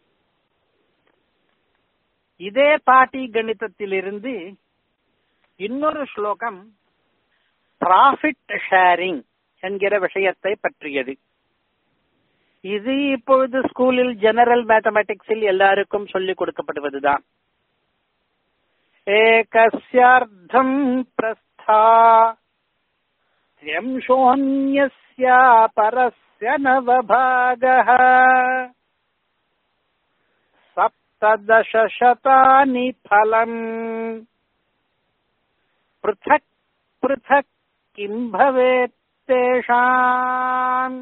இதே பாட்டி கணிதத்திலிருந்து இன்னொரு ஸ்லோகம் ப்ராஃபிட் ஷேரிங் என்கிற விஷயத்தை பற்றியது இது இப்பொழுது ஸ்கூலில் ஜெனரல் மேத்தமெட்டிக்ஸில் எல்லாருக்கும் சொல்லிக் கொடுக்கப்படுவதுதான் ஏகஸ்யார்த்தம் பிரஸ்தா த்யம்சோன்யஸ்யா பரஸ்ய நவபாகः சப்ததசசதானி ஃபலம் पृथक् पृथक् किम् भवेत् தேஷாம்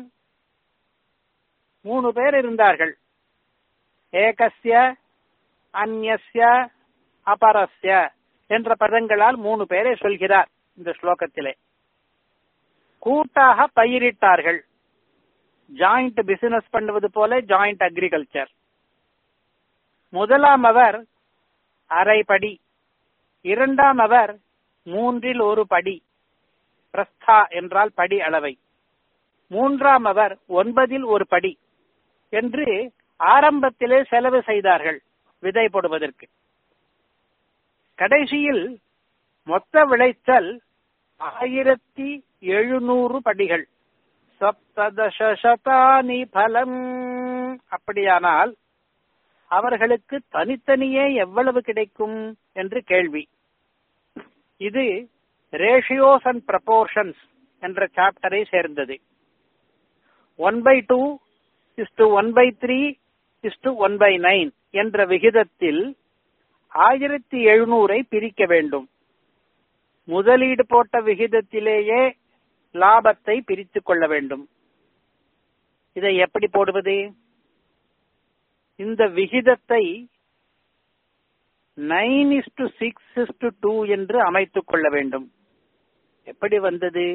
மூணு பேர் இருந்தார்கள் ஏகஸ்ய அந்நிய அபரஸ்ய என்ற பதங்களால் மூணு பேரை சொல்கிறார் இந்த ஸ்லோகத்திலே கூட்டாக பயிரிட்டார்கள் ஜாயிண்ட் பிசினஸ் பண்ணுவது போல ஜாயிண்ட் அக்ரிகல்ச்சர் முதலாம் அவர் அரை படி இரண்டாம் அவர் மூன்றில் ஒரு படி பிரஸ்தா என்றால் படி அளவை மூன்றாம் அவர் ஒன்பதில் ஒரு படி என்று ஆரம்பத்திலே செலவு செய்தார்கள் விதை போடுவதற்கு கடைசியில் மொத்த விளைச்சல் ஆயிரத்தி எழுநூறு படிகள் சப்ததசதானி பலம் அப்படியானால் அவர்களுக்கு தனித்தனியே எவ்வளவு கிடைக்கும் என்று கேள்வி இது ரேஷியோஸ் அண்ட் ப்ரப்போர்ஷன்ஸ் என்ற சாப்டரை சேர்ந்தது one by two is to one by three is to one by nine என்ற விகிதத்தில் ஆயிரத்தி எழுநூறை பிரிக்க வேண்டும் முதலீடு போட்ட விகிதத்திலேயே லாபத்தை பிரித்துக் கொள்ள வேண்டும் இதை எப்படி போடுவது இந்த விகிதத்தை nine is to six is to two என்று அமைத்துக் கொள்ள வேண்டும் எப்படி வந்தது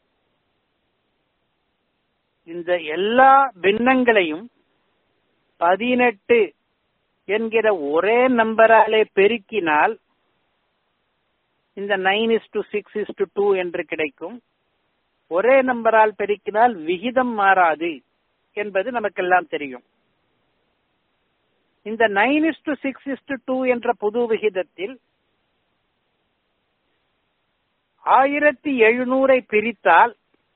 இந்த எல்லா பின்னங்களையும் பதினெட்டு என்கிற ஒரே நம்பராலே பெருக்கினால் இந்த nine is to six is to two என்று கிடைக்கும் ஒரே நம்பரால் பெருக்கினால் விகிதம் மாறாது என்பது நமக்கெல்லாம் தெரியும் இந்த nine is to six is to two என்ற புது விகிதத்தில் ஆயிரத்தி எழுநூறை பிரித்தால்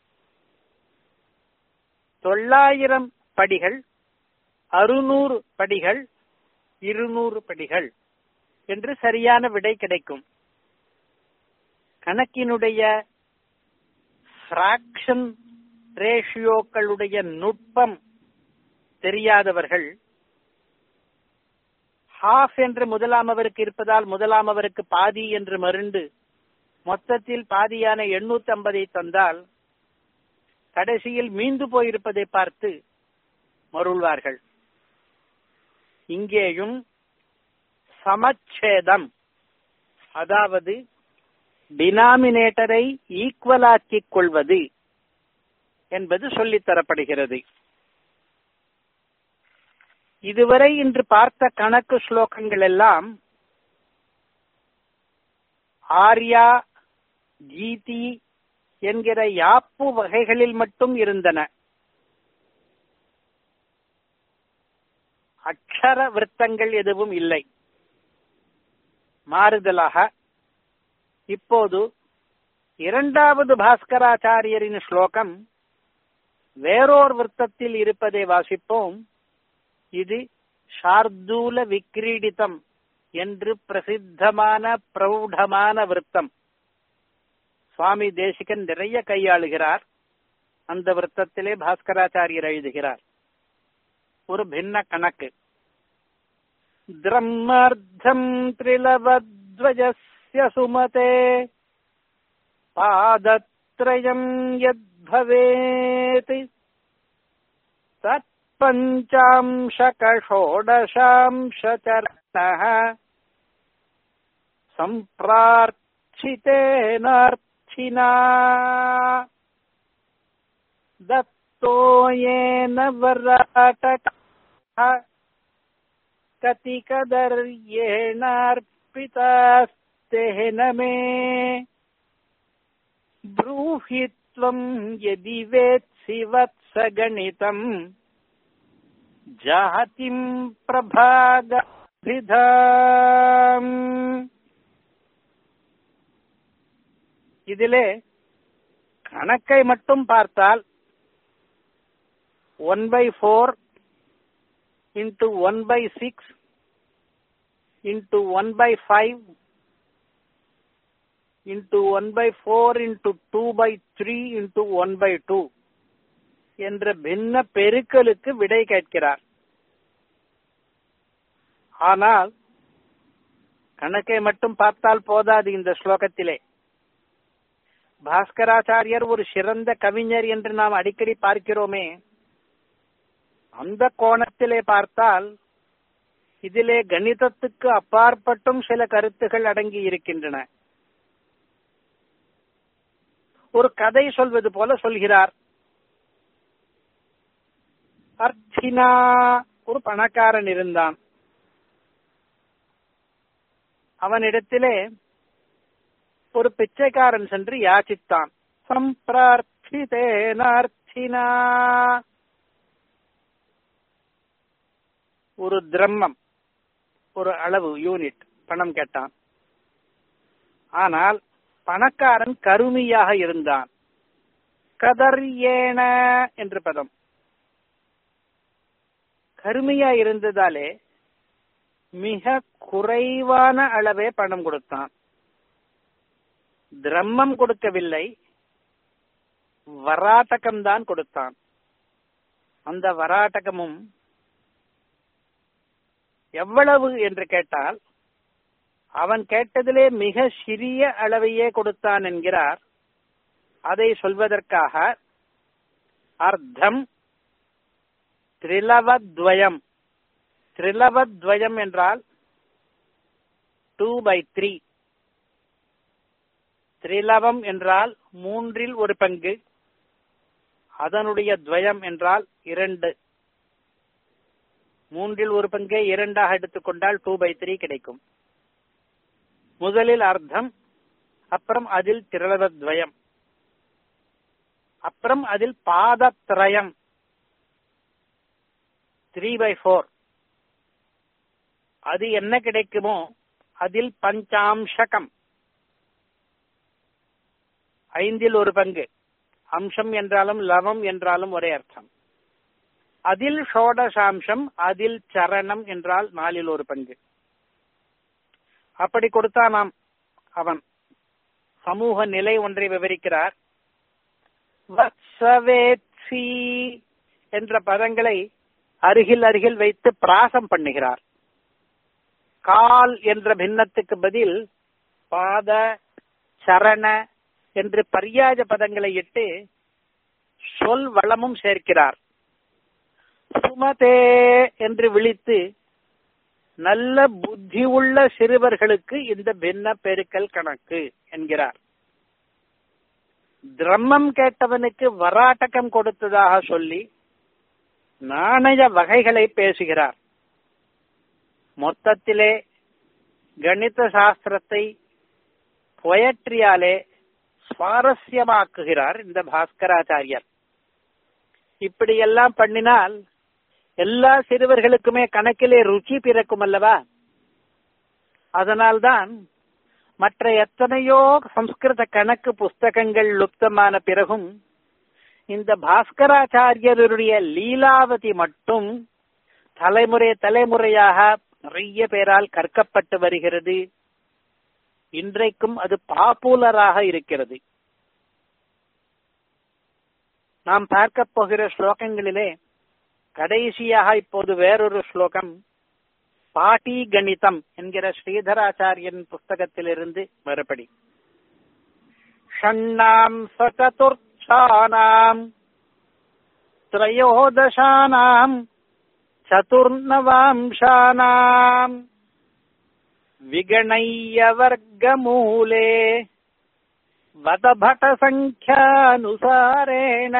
தொள்ளாயிரம் படிகள் அறுநூறு படிகள் இருநூறு படிகள் என்று சரியான விடை கிடைக்கும் கணக்கினுடைய பிராக்ஷன் ரேஷியோக்களுடைய நுட்பம் தெரியாதவர்கள் ஹாஃப் என்று முதலாம் அவருக்கு இருப்பதால் முதலாம் அவருக்கு பாதி என்று மருண்டு மொத்தத்தில் பாதியான எண்ணூத்தி ஐம்பதை தந்தால் கடைசியில் மீண்டு போயிருப்பதை பார்த்து மருள்வார்கள் இங்கேயும் சமச்சேதம் அதாவது டினாமினேட்டரை ஈக்குவலாக்கிக் கொள்வது என்பது சொல்லித்தரப்படுகிறது இதுவரை இன்று பார்த்த கணக்கு ஸ்லோகங்கள் எல்லாம் ஆர்யா கீதி என்கிற யாப்பு வகைகளில் மட்டும் இருந்தன அக்ஷர விருத்தங்கள் எதுவும் இல்லை மாறுதலாக இப்போது இரண்டாவது பாஸ்கராச்சாரியரின் ஸ்லோகம் வேறோர் விருத்தத்தில் இருப்பதை வாசிப்போம் இது ஷார்தூல விக்ரீடிதம் என்று பிரசித்தமான பிரௌಢமான விருத்தம் சுவாமி தேசிகன் நிறைய கையாளுகிறார் அந்த விருத்தத்திலே பாஸ்கராச்சாரியர் எழுதுகிறார் ஒரு பின்ன கணக்கு திரம்மர்த்தம் திரிலவத்வஜஸ்ய சுமதே பாதத்ரயம் யத்பவேத் தத் पञ्चांशकषोडशांशचरणः सम्प्रार्थितेनार्थिना दत्तो येन वराटकः कतिकदर्येणार्पितास्तेन मे ब्रूहि त्वम् यदि वेत्सि वत्सगणितम् ஜாதிம் பிரபாகிதாம் இதிலே கணக்கை மட்டும் பார்த்தால் one by four into one by six into one by five into one by four into two by three into one by two என்ற பின்ன பெருக்கலுக்கு விடை கேட்கிறார் ஆனால் கணக்கை மட்டும் பார்த்தால் போதாது இந்த ஸ்லோகத்திலே பாஸ்கராச்சாரியர் ஒரு சிறந்த கவிஞர் என்று நாம் அடிக்கடி பார்க்கிறோமே அந்த கோணத்திலே பார்த்தால் இதிலே கணிதத்துக்கு அப்பாற்பட்டும் சில கருத்துகள் அடங்கி இருக்கின்றன ஒரு கதை சொல்வது போல சொல்கிறார் அர்ச்சினா ஒரு பணக்காரன் இருந்தான் அவனிடத்திலே ஒரு பிச்சைக்காரன் சென்று யாச்சித்தான் சம்பிரார்த்திதேனார்த்தினா ஒரு திரம்மம் ஒரு அளவு யூனிட் பணம் கேட்டான் ஆனால் பணக்காரன் கருமியாக இருந்தான் கதர்யேன என்று பதம் கருமையா இருந்ததாலே மிக குறைவான அளவே பணம் கொடுத்தான் திரம்மம் கொடுக்கவில்லை வராட்டகம் தான் கொடுத்தான் அந்த வராட்டகமும் எவ்வளவு என்று கேட்டால் அவன் கேட்டதிலே மிக சிறிய அளவையே கொடுத்தான் என்கிறார் அதை சொல்வதற்காக அர்த்தம் திரிலவத்வயம் திரிலவத்வயம் என்றால் டூ பை த்ரீ திரிலவம் என்றால் மூன்றில் ஒரு பங்கு அதனுடைய துவயம் என்றால் இரண்டு மூன்றில் ஒரு பங்கை இரண்டாக எடுத்துக்கொண்டால் டூ பை த்ரீ கிடைக்கும் முதலில் அர்த்தம் அப்புறம் அதில் திரளவத்வயம் அப்புறம் அதில் பாதத்ரயம் த்ரீ பை ஃபோர் அது என்ன கிடைக்குமோ அதில் பஞ்சாம்சகம் ஐந்தில் ஒரு பங்கு அம்சம் என்றாலும் லவம் என்றாலும் ஒரே அர்த்தம் அதில் ஷோடசாம்சம் அதில் சரணம் என்றால் நாலில் ஒரு பங்கு அப்படி கொடுத்தானாம் அவன் சமூக நிலை ஒன்றை விவரிக்கிறார் வத்சவேத்சி என்ற பதங்களை அருகில் அருகில் வைத்து பிராசம் பண்ணுகிறார் கால் என்ற பின்னத்துக்கு பதில் பாத சரண என்று பரியாஜ பதங்களை இட்டு சொல் வளமும் சேர்க்கிறார் சுமதே என்று விழித்து நல்ல புத்தி உள்ள சிறுவர்களுக்கு இந்த பின்ன பெருக்கல் கணக்கு என்கிறார் திரம்மம் கேட்டவனுக்கு வராட்டகம் கொடுத்ததாக சொல்லி நாணய வகைகளை பேசுகிறார் மொத்தத்திலே கணித சாஸ்திரத்தை பொயட்ரியாலே சுவாரஸ்யமாக்குகிறார் இந்த பாஸ்கராச்சாரியர் இப்படியெல்லாம் பண்ணினால் எல்லா சிறுவர்களுக்குமே கணக்கிலே ருச்சி பிறக்கும் அல்லவா அதனால்தான் மற்ற எத்தனையோ சம்ஸ்கிருத கணக்கு புஸ்தகங்கள் லுப்தமான பிறகும் இந்த பாஸ்கராச்சாரியருடைய லீலாவதி மட்டும் தலைமுறை தலைமுறையாக நிறைய பேரால் கற்கப்பட்டு வருகிறது இன்றைக்கும் அது பாப்புலராக இருக்கிறது நாம் பார்க்க போகிற ஸ்லோகங்களிலே கடைசியாக இப்போது வேறொரு ஸ்லோகம் பாட்டி கணிதம் என்கிற ஸ்ரீதராச்சாரியன் புஸ்தகத்திலிருந்து மறுபடி ஷண்ணாம் சதுர்ச்சானாம் திரையோதசானாம் சதுர்நவாம்சானாம் விகணைய வர்க்கமூலே வதபட சங்கியானுசாரேண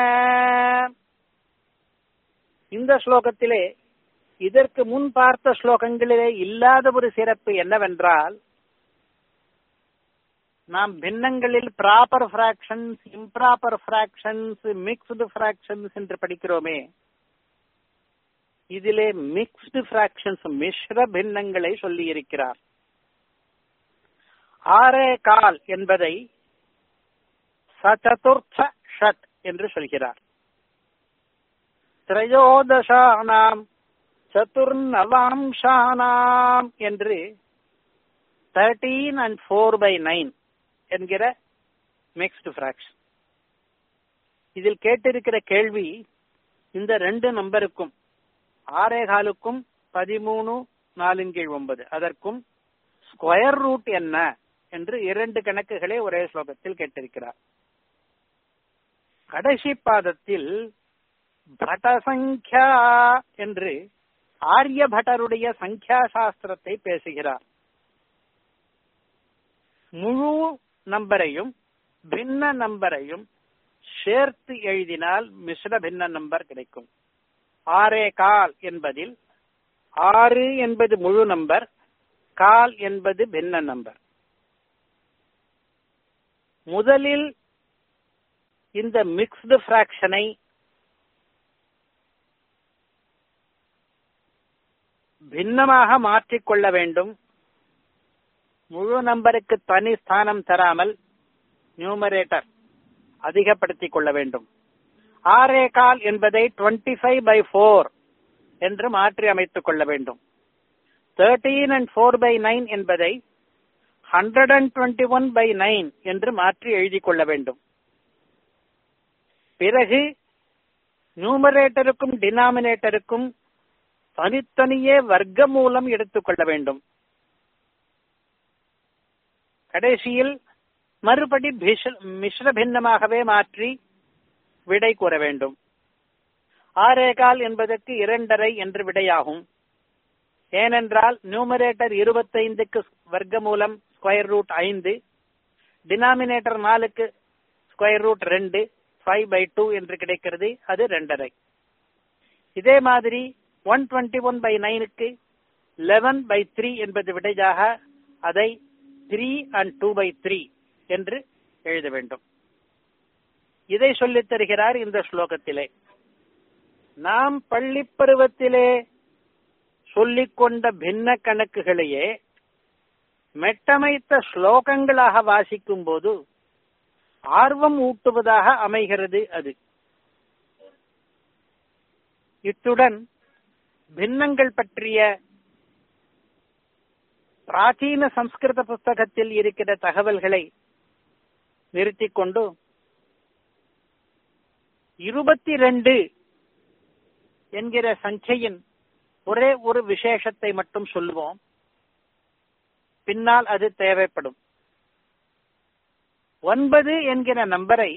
இந்த ஸ்லோகத்திலே இதற்கு முன் பார்த்த ஸ்லோகங்களிலே இல்லாத ஒரு சிறப்பு என்னவென்றால் நாம் பின்னங்களில் proper fractions improper fractions mixed fractions என்று படிக்கிறோமே இதிலே மிக்ஸ்டு ஃபிராக்ஷன்ஸ் மிஸ்ர பின்னங்களை சொல்லி இருக்கிறார் ஆரே கால் என்பதை சதுர்த்த ஷட் என்று சொல்கிறார் திரையோதசானாம் சதுர்நவாம்சானாம் என்று thirteen and four by nine என்கிற மிக்ஸ்டு ஃபிராக்ஷன் இதில் கேட்டிருக்கிற கேள்வி இந்த ரெண்டு நம்பருக்கும் ஆறே காலுக்கும் பதிமூணு நாலின் கீழ் ஒன்பது அதற்கும் ஸ்கொயர் ரூட் என்ன என்று இரண்டு கணக்குகளை ஒரே ஸ்லோகத்தில் கேட்டிருக்கிறார் கடைசி பாதத்தில் பட்டசங்கியா என்று ஆரியபட்டருடைய சங்கியா சாஸ்திரத்தை பேசுகிறார் முழு நம்பரையும் பின்ன நம்பரையும் சேர்த்து எழுதினால் மிஸ்ர பின்ன நம்பர் கிடைக்கும் ஆறே கால் என்பதில் ஆறு என்பது முழு நம்பர் கால் என்பது பின்ன நம்பர் முதலில் இந்த மிக்ஸ்டு பிராக்ஷனை பின்னமாக மாற்றிக்கொள்ள வேண்டும் முழு நம்பருக்கு தனி ஸ்தானம் தராமல் நியூமரேட்டர் அதிகப்படுத்திக் கொள்ள வேண்டும் ஆறே கால் என்பதை டுவெண்ட்டி ஃபைவ் பை ஃபோர் என்று மாற்றி அமைத்துக் கொள்ள வேண்டும் thirteen and four by nine என்பதை hundred and twenty one by nine என்று மாற்றி எழுதிக் கொள்ள வேண்டும் பிறகு நியூமரேட்டருக்கும் டினாமினேட்டருக்கும் தனித்தனியே வர்க்க மூலம் எடுத்துக்கொள்ள வேண்டும் கடைசியில் மறுபடி மிஸ்ர பின்னமாகவே மாற்றி விடை கூற வேண்டும் ஆரேகால் என்பதற்கு இரண்டரை என்று விடையாகும் ஏனென்றால் நியூமரேட்டர் இருபத்தைந்துக்கு வர்க்க மூலம் ஸ்கொயர் ரூட் ஐந்து டினாமினேட்டர் நாலுக்கு ஸ்கொயர் ரூட் ரெண்டு ஃபைவ் பை டூ என்று கிடைக்கிறது அது ரெண்டரை இதே மாதிரி ஒன் டுவெண்ட்டி ஒன் பை நைனுக்கு லெவன் பை த்ரீ என்பது விடையாக அதை three and two by three என்று எழுத வேண்டும் இதை சொல்லித் தருகிறார் இந்த ஸ்லோகத்திலே நாம் பள்ளி பருவத்திலே சொல்லிக்கொண்ட பின்ன கணக்குகளையே மெட்டமைத்த ஸ்லோகங்களாக வாசிக்கும் போது ஆர்வம் ஊட்டுவதாக அமைகிறது அது இத்துடன் பின்னங்கள் பற்றிய பிராச்சீன சம்ஸ்கிருத புஸ்தகத்தில் இருக்கிற தகவல்களை நிறுத்திக் கொண்டு இருபத்தி ரெண்டு என்கிற சஞ்சையின் ஒரே ஒரு விசேஷத்தை மட்டும் சொல்லுவோம் பின்னால் அது தேவைப்படும் ஒன்பது என்கிற நம்பரை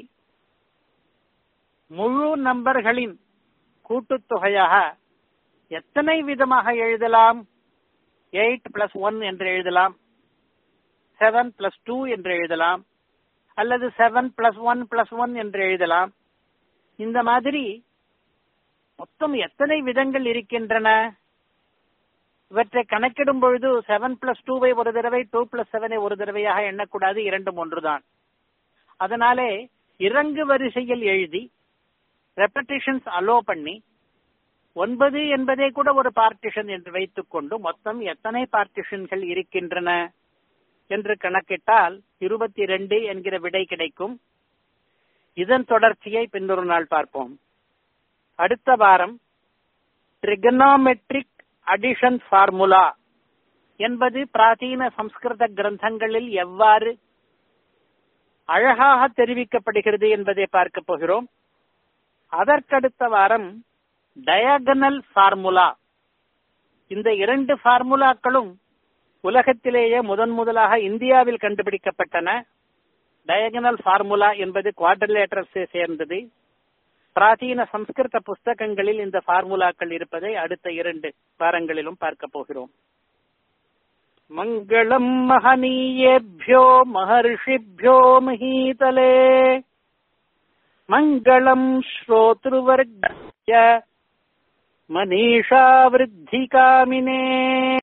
முழு நம்பர்களின் கூட்டுத்தொகையாக எத்தனை விதமாக எழுதலாம் எயிட் பிளஸ் ஒன் என்று எழுதலாம் செவன் பிளஸ் டூ என்று எழுதலாம் அல்லது seven plus one plus one என்று எழுதலாம் இந்த மாதிரி மொத்தம் எத்தனை விதங்கள் இருக்கின்றன இவற்றை கணக்கிடும் பொழுது செவன் பிளஸ் டூவை ஒரு தடவை டூ பிளஸ் செவனை ஒரு தடவையாக எண்ணக்கூடாது இரண்டும் ஒன்றுதான் அதனாலே இறங்கு வரிசையில் எழுதி ரெப்படிஷன்ஸ் அலோ பண்ணி ஒன்பது என்பதை கூட ஒரு பார்ட்டிஷன் என்று வைத்துக்கொண்டு மொத்தம் எத்தனை பார்ட்டிஷன்கள் இருக்கின்றன என்று கணக்கிட்டால் இருபத்தி ரெண்டு என்கிற விடை கிடைக்கும் இதன் தொடர்ச்சியை பின்னொரு நாள் பார்ப்போம் அடுத்த வாரம் ட்ரிகனாமெட்ரிக் அடிஷன் ஃபார்முலா என்பது பிராச்சீன சம்ஸ்கிருத கிரந்தங்களில் எவ்வாறு அழகாக தெரிவிக்கப்படுகிறது என்பதை பார்க்க போகிறோம் அதற்கடுத்த வாரம் டயகனல் ஃபார்முலா இந்த இரண்டு ஃபார்முலாக்களும் உலகத்திலேயே முதன் முதலாக இந்தியாவில் கண்டுபிடிக்கப்பட்டன டயகனல் ஃபார்முலா என்பது குவாட்ரிலேட்டர்ஸை சேர்ந்தது பிராச்சீன சம்ஸ்கிருத புஸ்தகங்களில் இந்த ஃபார்முலாக்கள் இருப்பதை அடுத்த இரண்டு வாரங்களிலும் பார்க்க போகிறோம் மங்களம் மகனீயேபியோ மகர்ஷிபியோ மகீதலே மங்களம் ஸ்ரோத்ருவர்க மனிஷா விருத்தி காமினே